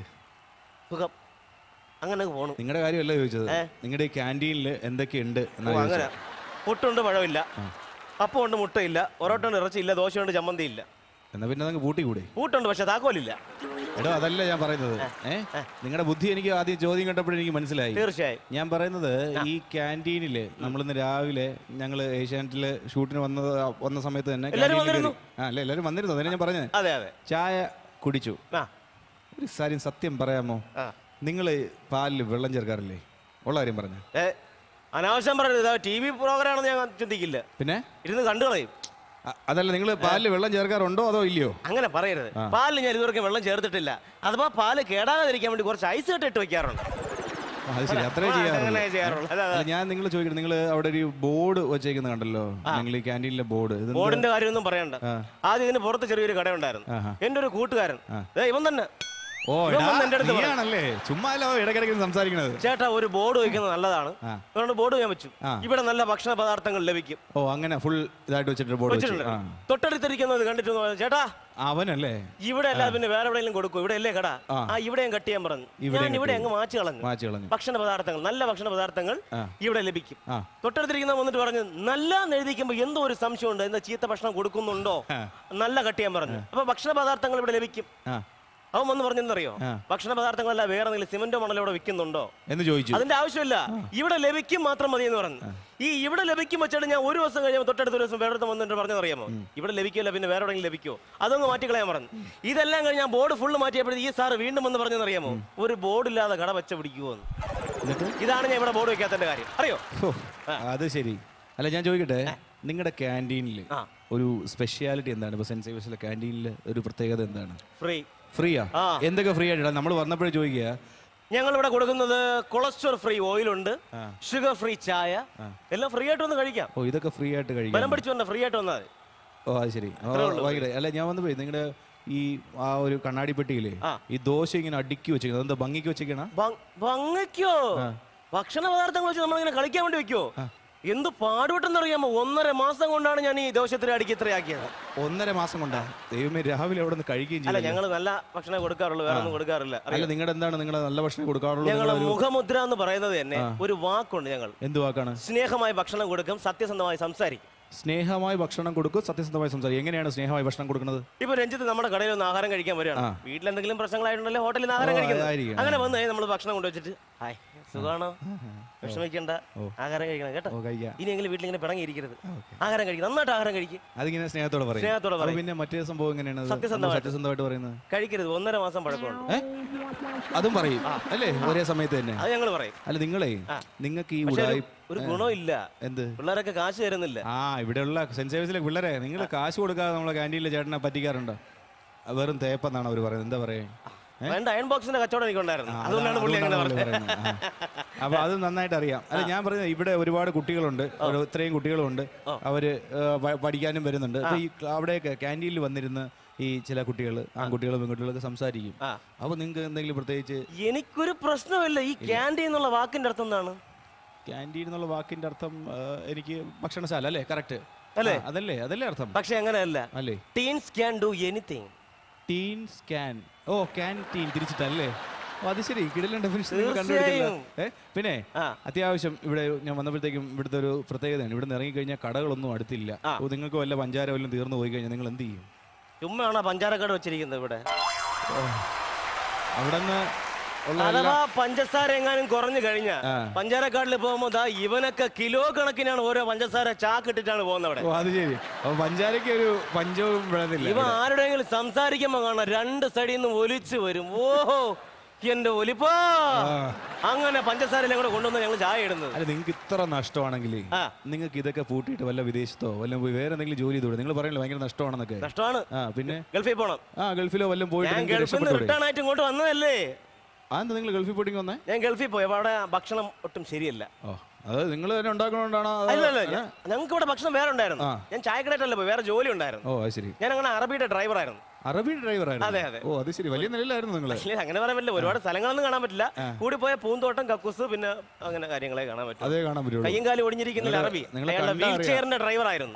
S8: സുഖം അങ്ങനെ അങ്ങ് പോണു
S1: നിങ്ങളുടെ കാര്യമല്ല ചോദിച്ചത്
S8: ഏ?
S1: നിങ്ങളുടെ ഈ ക്യാൻറ്റീനിൽ എന്തൊക്കെയുണ്ട്
S8: ഓ,
S1: എന്നാ
S8: അങ്ങനെ
S1: ചോദിച്ചത്
S8: പുട്ടുണ്ട് പഴമില്ല അപ്പമുണ്ട് മുട്ടയില്ല ഒരോട്ടുണ്ട് ഇറച്ചിയില്ല ദോശയുണ്ട് ചമ്മന്തിയില്ല
S1: എന്നാ പിന്നെ അതങ്ങ് പൂട്ടിക്കൂടെ
S8: പൂട്ടുണ്ട് പക്ഷെ താക്കോലില്ല
S1: എടോ അതല്ല ഞാൻ പറയുന്നത് ഏ നിങ്ങളുടെ ബുദ്ധി എനിക്ക് ആദ്യം ചോദ്യം കണ്ടപ്പോഴേ എനിക്ക് മനസ്സിലായി
S8: തീർച്ചയായും
S1: ഞാൻ പറയുന്നത് ഈ ക്യാൻറ്റീനില് നമ്മളിന്ന് രാവിലെ ഞങ്ങൾ ഏഷ്യാനെറ്റില് ഷൂട്ടിന് വന്ന വന്ന സമയത്ത് തന്നെ
S8: എല്ലാവരും
S1: canteen ല്
S8: വന്നിരുന്നു.
S1: കയറി. ആ അല്ല എല്ലാവരും വന്നിരുന്നു അതിനെ ഞാൻ പറഞ്ഞത്
S8: അതെ അതെ
S1: ചായ കുടിച്ചു
S8: ആ
S1: ഒരു കാര്യം സത്യം പറയാമോ
S8: ആ.
S1: നിങ്ങൾ പാലിൽ വെള്ളം ചേർക്കാറില്ലേ ഉള്ള കാര്യം പറഞ്ഞു
S8: ഏ അനാവശ്യം പറയരുത് ടി വി പ്രോഗ്രാമാണെന്ന് ഞാൻ ചിന്തിക്കില്ല
S1: പിന്നെ
S8: ഇരുന്ന് കണ്ടു കളയും
S1: അ- അതല്ല നിങ്ങൾ പാലിൽ വെള്ളം ചേർക്കാറുണ്ടോ അതോ ഇല്ലയോ
S8: അങ്ങനെ പറയരുത് പാലിൽ ഞാൻ ഇതുവരെ വെള്ളം ചേർത്തിട്ടില്ല അഥവാ പാല് കേടാകാതിരിക്കാൻ വേണ്ടി കുറച്ച് ഐസ് കെട്ട് ഇട്ട് വെക്കാറുണ്ട്
S1: ആ, അത് ശരി അത്രേ
S8: ആ, അങ്ങനെ
S1: ചെയ്യാറുള്ളൂ
S8: ചെയ്യാറുള്ളൂ. അതെ, അതെ.
S1: അല്ല, ഞാൻ നിങ്ങൾ ചോദിക്കണം നിങ്ങൾ അവിടെ ഒരു ബോർഡ് വെച്ചേക്കുന്നത് കണ്ടല്ലോ നിങ്ങൾ ഈ ക്യാൻറ്റീനിലെ ബോർഡ് ഇത്
S8: ബോർഡിന്റെ കാര്യമൊന്നും പറയണ്ട ആദ്യം ഇതിന് പുറത്ത് ചെറിയൊരു കട ഉണ്ടായിരുന്നു
S1: ആഹാ.
S8: എന്റെ ഒരു കൂട്ടുകാരൻ ദേ ഇവൻ തന്നെ
S1: ഓ
S8: ഇവൻ
S1: എടാ,
S8: വന്ന് എൻ്റെ അടുത്ത് പറഞ്ഞു.
S1: നീയാണല്ലേ ചുമ്മാ അല്ലോ ഇടയ്ക്കിടയ്ക്ക് സംസാരിക്കണത്
S8: ചേട്ടാ ഒരു ബോർഡ് വയ്ക്കുന്നത് നല്ലതാണ്
S1: ആ.
S8: അതുകൊണ്ട് ബോർഡ് ഞാൻ വെച്ചു
S1: ആ.
S8: ഇവിടെ നല്ല ഭക്ഷണ പദാർത്ഥങ്ങൾ ലഭിക്കും
S1: ഓ അങ്ങനെ ഫുൾ ഇതായിട്ട് വെച്ചിട്ട് ബോർഡ് വെച്ചു
S8: വെച്ചിട്ടുണ്ട്
S1: ആ
S8: തൊട്ടടുത്തിരിക്കുന്നത് കണ്ടിട്ട് ഒന്ന് പറഞ്ഞു, ചേട്ടാ
S1: അവനല്ലേ
S8: ഇവിടെ അല്ല പിന്നെ വേറെ എവിടെയെങ്കിലും കൊടുക്കും ഇവിടെ അല്ലേ കട
S1: ആ.
S8: ആ ഇവിടെയും കട്ട് ചെയ്യാൻ പറഞ്ഞു
S1: ഇവിടെയും
S8: ഞാൻ ഇവിടെ
S1: cut
S8: അങ്ങ് മാറ്റി കളഞ്ഞു
S1: മാറ്റി കളഞ്ഞു
S8: ഭക്ഷണ പദാർത്ഥങ്ങൾ നല്ല ഭക്ഷണ പദാർത്ഥങ്ങൾ
S1: ആ.
S8: ഇവിടെ ലഭിക്കും
S1: ആ
S8: തൊട്ടടുത്തിരിക്കുന്ന വന്നിട്ട് പറഞ്ഞു നല്ല എഴുതിക്കുമ്പോൾ എന്തോ ഒരു സംശയമുണ്ട് എന്താ ചീത്ത ഭക്ഷണം കൊടുക്കുന്നുണ്ടോ
S1: ആ.
S8: നല്ല കട്ട് ചെയ്യാൻ പറഞ്ഞു അപ്പൊ ഭക്ഷണ പദാർത്ഥങ്ങൾ ഇവിടെ ലഭിക്കും
S1: ആ
S8: അവൻ വന്ന് പറഞ്ഞെന്നറിയോ
S1: ആ.
S8: ഭക്ഷണ പദാർത്ഥങ്ങളല്ല വേറെ എന്തെങ്കിലും സിമന്റോ മണലോ ഇവിടെ വിൽക്കുന്നുണ്ടോ
S1: എന്ന് ചോദിച്ചു
S8: അതിന്റെ ആവശ്യമില്ല ഇവിടെ ലഭിക്കും മാത്രം മതി എന്ന് പറഞ്ഞു ഈ ഇവിടെ ലഭിക്കും വെച്ചിട്ട് ഞാൻ ഒരു ദിവസം കഴിയുമ്പോൾ തൊട്ടടുത്ത ഒരു ദിവസം വേറെ അടുത്ത് വന്നിട്ട് പറഞ്ഞതറിയാമോ ഇവിടെ ലഭിക്കില്ല പിന്നെ വേറെ എവിടെയെങ്കിലും ലഭിക്കുമോ അതൊന്ന് മാറ്റിക്കളയാൻ പറഞ്ഞു ഇതെല്ലാം കഴിഞ്ഞ് ഞാൻ ബോർഡ് ഫുള്ള് മാറ്റിയപ്പോഴേ ഈ സാറ് വീണ്ടും വന്ന് പറഞ്ഞതറിയാമോ ഒരു ബോർഡ് ഇല്ലാതെ കട വെച്ച പിടിക്കുമോ എന്ന്
S1: എന്നിട്ട്
S8: ഇതാണ് ഞാൻ ഇവിടെ ബോർഡ് വെക്കാത്തതിന്റെ കാര്യം അറിയോ
S1: ഓ, അത് ശരി അല്ല ഞാൻ ചോദിക്കട്ടെ നിങ്ങളുടെ ക്യാൻറ്റീനിൽ
S8: ആ.
S1: ഒരു സ്പെഷ്യാലിറ്റി എന്താണ് ഇപ്പൊ സെന്റ് സേവിയസിലെ ക്യാൻറ്റീനിൽ ഒരു പ്രത്യേകത എന്താണ്
S8: ഫ്രീ
S1: ഫ്രീയാ
S8: ആ.
S1: എന്തൊക്കെ ഫ്രീ ആയിട്ടാ നമ്മൾ വന്നപ്പോഴേ ചോദിക്കുക
S8: ഞങ്ങൾ ഇവിടെ കൊടുക്കുന്നത് കൊളസ്ട്രോൾ ഫ്രീ ഓയിലുണ്ട് ഷുഗർ ഫ്രീ ചായ എല്ലാം ഫ്രീ ആയിട്ട് വന്ന് കഴിക്കാം
S1: ഓ ഇതൊക്കെ ഫ്രീ ആയിട്ട് കഴിക്കാം
S8: ബലം പിടിച്ചു വന്ന ഫ്രീ ആയിട്ട് വന്നാൽ മതി
S1: ഓ അത് ശരി ഓ, ഭയങ്കര അല്ല ഞാൻ വന്നപ്പോയി നിങ്ങളുടെ ഈ ആ ഒരു കണ്ണാടി പെട്ടിയില്ലേ
S8: ആ.
S1: ഈ ദോശ ഇങ്ങനെ അടുക്കി വെച്ചേക്കുന്നത് എന്താ ഭംഗിക്ക് വെച്ചേക്കണ
S8: ഭ- ഭംഗിക്കോ ഭക്ഷണ പദാർത്ഥങ്ങൾ വെച്ച് നമ്മളിങ്ങനെ കളിക്കാൻ വേണ്ടി വെക്കോ എന്ത് പാടുപെട്ടെന്നറിയാമോ ഒന്നര മാസം കൊണ്ടാണ് ഞാൻ ഈ ദോഷത്തിന് അടുക്കി ഇത്രയാക്കിയത്
S1: ഒന്നര മാസം കൊണ്ടാ ദൈവമേ രാവിലെ അവിടെ നിന്ന് കഴിക്കുകയും
S8: അല്ല
S1: ചെയ്യും
S8: ഞങ്ങൾ നല്ല ഭക്ഷണം കൊടുക്കാറുള്ളൂ വേറെ ഒന്നും കൊടുക്കാറില്ല
S1: അല്ല നിങ്ങളുടെ എന്താണ് നിങ്ങളുടെ നല്ല ഭക്ഷണം കൊടുക്കാറുള്ളൂ
S8: ഞങ്ങൾ
S1: നിങ്ങളൊരു-
S8: മുഖമുദ്ര എന്ന് പറയുന്നത് തന്നെ ഒരു വാക്കുണ്ട് ഞങ്ങൾ
S1: എന്ത് വാക്കാണ്
S8: സ്നേഹമായി ഭക്ഷണം കൊടുക്കും സത്യസന്ധമായി സംസാരിക്കും
S1: സ്നേഹമായി ഭക്ഷണം കൊടുക്കും സത്യസന്ധമായി സംസാരിക്കും എങ്ങനെയാണ് സ്നേഹമായി ഭക്ഷണം കൊടുക്കുന്നത്
S8: ഇപ്പൊ രഞ്ജിത്ത് നമ്മുടെ കടയിൽ ഒന്ന് ആഹാരം കഴിക്കാൻ വരികയാണ്
S1: ആ.
S8: വീട്ടിലെന്തെങ്കിലും പ്രശ്നങ്ങളായിട്ടുണ്ടല്ലോ ഹോട്ടലിൽ നിന്ന് ആഹാരം
S1: ഓ,
S8: കഴിക്കുന്നത്
S1: അതായിരിക്കും.
S8: അങ്ങനെ വന്ന് നമ്മൾ ഭക്ഷണം കൊണ്ടുവച്ചിട്ട് ഹായ് സുഖമാണോ വിഷമിക്കണ്ട ആഹാരം കഴിക്കണം കേട്ടോ
S1: ഓ കഴിക്കാം
S8: ഇനിയെങ്കിലും വീട്ടിൽ ഇങ്ങനെ പിണങ്ങിയിരിക്കരുത് ആഹാരം കഴിക്കും നന്നായിട്ട് ആഹാരം കഴിക്കും
S1: അതിങ്ങനെ സ്നേഹത്തോടെ പറയും
S8: സ്നേഹത്തോടെ
S1: അപ്പൊ
S8: പറയും.
S1: പിന്നെ മറ്റേ സംഭവം എങ്ങനെയാണ് അത്?
S8: സത്യസന്ധമായിട്ട്.
S1: സത്യസന്ധമായിട്ട് പറയുന്നത്
S8: കഴിക്കരുത് ഒന്നര മാസം പഴക്കമുണ്ട്
S1: ഏ അതും പറയും അല്ലേ ഒരേ സമയത്ത് തന്നെ
S8: അത് ഞങ്ങൾ പറയും
S1: അല്ല നിങ്ങളെ നിങ്ങൾക്ക് ഈ
S8: പക്ഷേ ഒരു-
S1: ഉടായി
S8: ഒരു ഗുണവും ഇല്ല
S1: എന്ത്
S8: പിള്ളേരൊക്കെ കാശ് തരുന്നില്ല
S1: ആ ഇവിടെയുള്ള സെന്റ് സേവിയസിലെ പിള്ളേരെ നിങ്ങൾ കാശ് കൊടുക്കാതെ നമ്മളെ ക്യാൻറ്റീനിലെ ചേട്ടനെ പറ്റിക്കാറുണ്ടോ അത് വെറും തേപ്പെന്നാണ് അവർ പറയുന്നത് എന്താ പറയാ
S8: വേണ്ട അയൺ ബോക്സിന്റെ കച്ചവടം എനിക്കുണ്ടായിരുന്നു അതുകൊണ്ടാണ് പുള്ളി അങ്ങനെ പറഞ്ഞത്
S1: അപ്പൊ അത് നന്നായിട്ട് അറിയാം അല്ല ഞാൻ പറയുന്നത് ഇവിടെ ഒരുപാട് കുട്ടികളുണ്ട് ഒരു ഇത്രയും കുട്ടികളുണ്ട് അവര് ഏഹ്, പ- പഠിക്കാനും വരുന്നുണ്ട് അപ്പൊ ഈ ക്ല- അവിടെയൊക്കെ ക്യാൻറ്റീനിൽ വന്നിരുന്ന് ഈ ചില കുട്ടികൾ ആൺകുട്ടികളും പെൺകുട്ടികളൊക്കെ സംസാരിക്കും
S8: ആ.
S1: അപ്പൊ നിങ്ങൾക്ക് എന്തെങ്കിലും പ്രത്യേകിച്ച്
S8: എനിക്കൊരു പ്രശ്നമില്ല ഈ ക്യാൻറ്റീൻ എന്നുള്ള വാക്കിന്റെ അർത്ഥം എന്താണ്
S1: ക്യാൻറ്റീൻ എന്നുള്ള വാക്കിന്റെ അർത്ഥം ഏഹ്, എനിക്ക് ഭക്ഷണശാല അല്ലേ കറക്റ്റ്
S8: അല്ലേ?
S1: അതല്ലേ അതല്ലേ അർത്ഥം
S8: പക്ഷെ അങ്ങനെയല്ല
S1: അല്ലേ
S8: teens can do anything
S1: teen scan ഓ ക്യാൻറ്റീൻ തിരിച്ചിട്ടല്ലേ ഓ അത് ശരി കിടലൻ ഡെഫിനിഷൻ
S8: തീർച്ചയായും.
S1: കണ്ടുപിടിച്ചില്ല ഏ പിന്നെ
S8: ആ.
S1: അത്യാവശ്യം ഇവിടെ ഞാൻ വന്നപ്പോഴത്തേക്കും ഇവിടുത്തെ ഒരു പ്രത്യേകതയാണ് ഇവിടെ നിന്ന് ഇറങ്ങിക്കഴിഞ്ഞാൽ കടകളൊന്നും അടുത്തില്ല
S8: ആ.
S1: ഓ നിങ്ങൾക്ക് വല്ല പഞ്ചാര വല്ലതും തീർന്നു പോയി കഴിഞ്ഞാൽ നിങ്ങൾ എന്ത് ചെയ്യും
S8: ചുമ്മാണോ പഞ്ചാരക്കട വെച്ചിരിക്കുന്നത് ഇവിടെ
S1: അവിടെ നിന്ന് ഉള്ള
S8: അഥവാ പഞ്ചസാര എങ്ങാനും കുറഞ്ഞു കഴിഞ്ഞാ
S1: ആ.
S8: പഞ്ചാരക്കാട്ടിൽ പോകുമ്പോ ദാ ഇവനൊക്കെ കിലോ കണക്കിനാണ് ഓരോ പഞ്ചസാര ചാക്കിട്ടിട്ടാണ് പോകുന്നത് അവിടെ
S1: ഓ അത് ശരി അപ്പൊ പഞ്ചാരക്ക് ഒരു പഞ്ചവും വിളന്നില്ല
S8: ഇവ ആരുടെയെങ്കിലും സംസാരിക്കുമ്പോ കാണാം രണ്ട് സൈഡിൽ നിന്ന് ഒലിച്ചു വരും ഓഹോ എന്റെ ഒലിപ്പോ അങ്ങനെ പഞ്ചസാര എല്ലാം കൂടെ കൊണ്ടുവന്ന് ഞങ്ങൾ ചായ ഇടുന്നത്
S1: അല്ല നിങ്ങൾക്ക് ഇത്ര നഷ്ടമാണെങ്കിൽ
S8: ആ.
S1: നിങ്ങൾക്ക് ഇതൊക്കെ പൂട്ടിയിട്ട് വല്ല വിദേശത്തോ വല്ല പോയി വേറെ എന്തെങ്കിലും ജോലി ചെയ്തോടെ നിങ്ങൾ പറയല്ലോ ഭയങ്കര നഷ്ടമാണെന്നൊക്കെ
S8: നഷ്ടമാണ്
S1: ആ പിന്നെ
S8: ഗൾഫിൽ പോണം
S1: ആ ഗൾഫിലോ വല്ലതും പോയിട്ട്
S8: ഞാൻ
S1: നിങ്ങൾക്ക്
S8: ഗൾഫിൽ നിന്ന്
S1: രക്ഷപ്പെട്ടൂടെ
S8: റിട്ടേൺ ആയിട്ട് ഇങ്ങോട്ട് വന്നതല്ലേ
S1: ആ എന്താ നിങ്ങൾ ഗൾഫിൽ പോയിട്ട് വന്നേ
S8: ഞാൻ ഗൾഫിൽ പോയി അപ്പൊ അവിടെ ഭക്ഷണം ഒട്ടും ശരിയല്ല
S1: ഓ അത് നിങ്ങൾ തന്നെ ഉണ്ടാക്കണോണ്ടാണോ അതോ-
S8: അല്ല അല്ല
S1: ഏ?
S8: ഞങ്ങൾക്ക് ഇവിടെ ഭക്ഷണം വേറെ ഉണ്ടായിരുന്നു
S1: ആ.
S8: ഞാൻ ചായക്കടയിട്ടല്ല പോയി വേറെ ജോലി ഉണ്ടായിരുന്നു
S1: ഓ അത് ശരി
S8: ഞാൻ അങ്ങനെ അറബിയുടെ ഡ്രൈവർ ആയിരുന്നു
S1: അറബി ഡ്രൈവർ
S8: അതെ, അതെ.
S1: ആയിരുന്നു ഓ അത് ശരി വലിയ നിലയിലായിരുന്നു നിങ്ങൾ
S8: ഇല്ല, അങ്ങനെ പറയാൻ പറ്റില്ല ഒരുപാട് സ്ഥലങ്ങളൊന്നും കാണാൻ പറ്റില്ല കൂടി പോയ പൂന്തോട്ടം കക്കൂസ് പിന്നെ അങ്ങനെ കാര്യങ്ങളെ കാണാൻ പറ്റും
S1: അതേ കാണാൻ പറ്റുള്ളൂ
S8: കയ്യും കാലും ഒടിഞ്ഞിരിക്കുന്ന
S1: നിങ്ങളെ-
S8: അറബി
S1: നിങ്ങളെ
S8: അയാളുടെ
S1: കണ്ടാ
S8: വീൽ
S1: അറിയാം.
S8: ചെയറിന്റെ ഡ്രൈവർ ആയിരുന്നു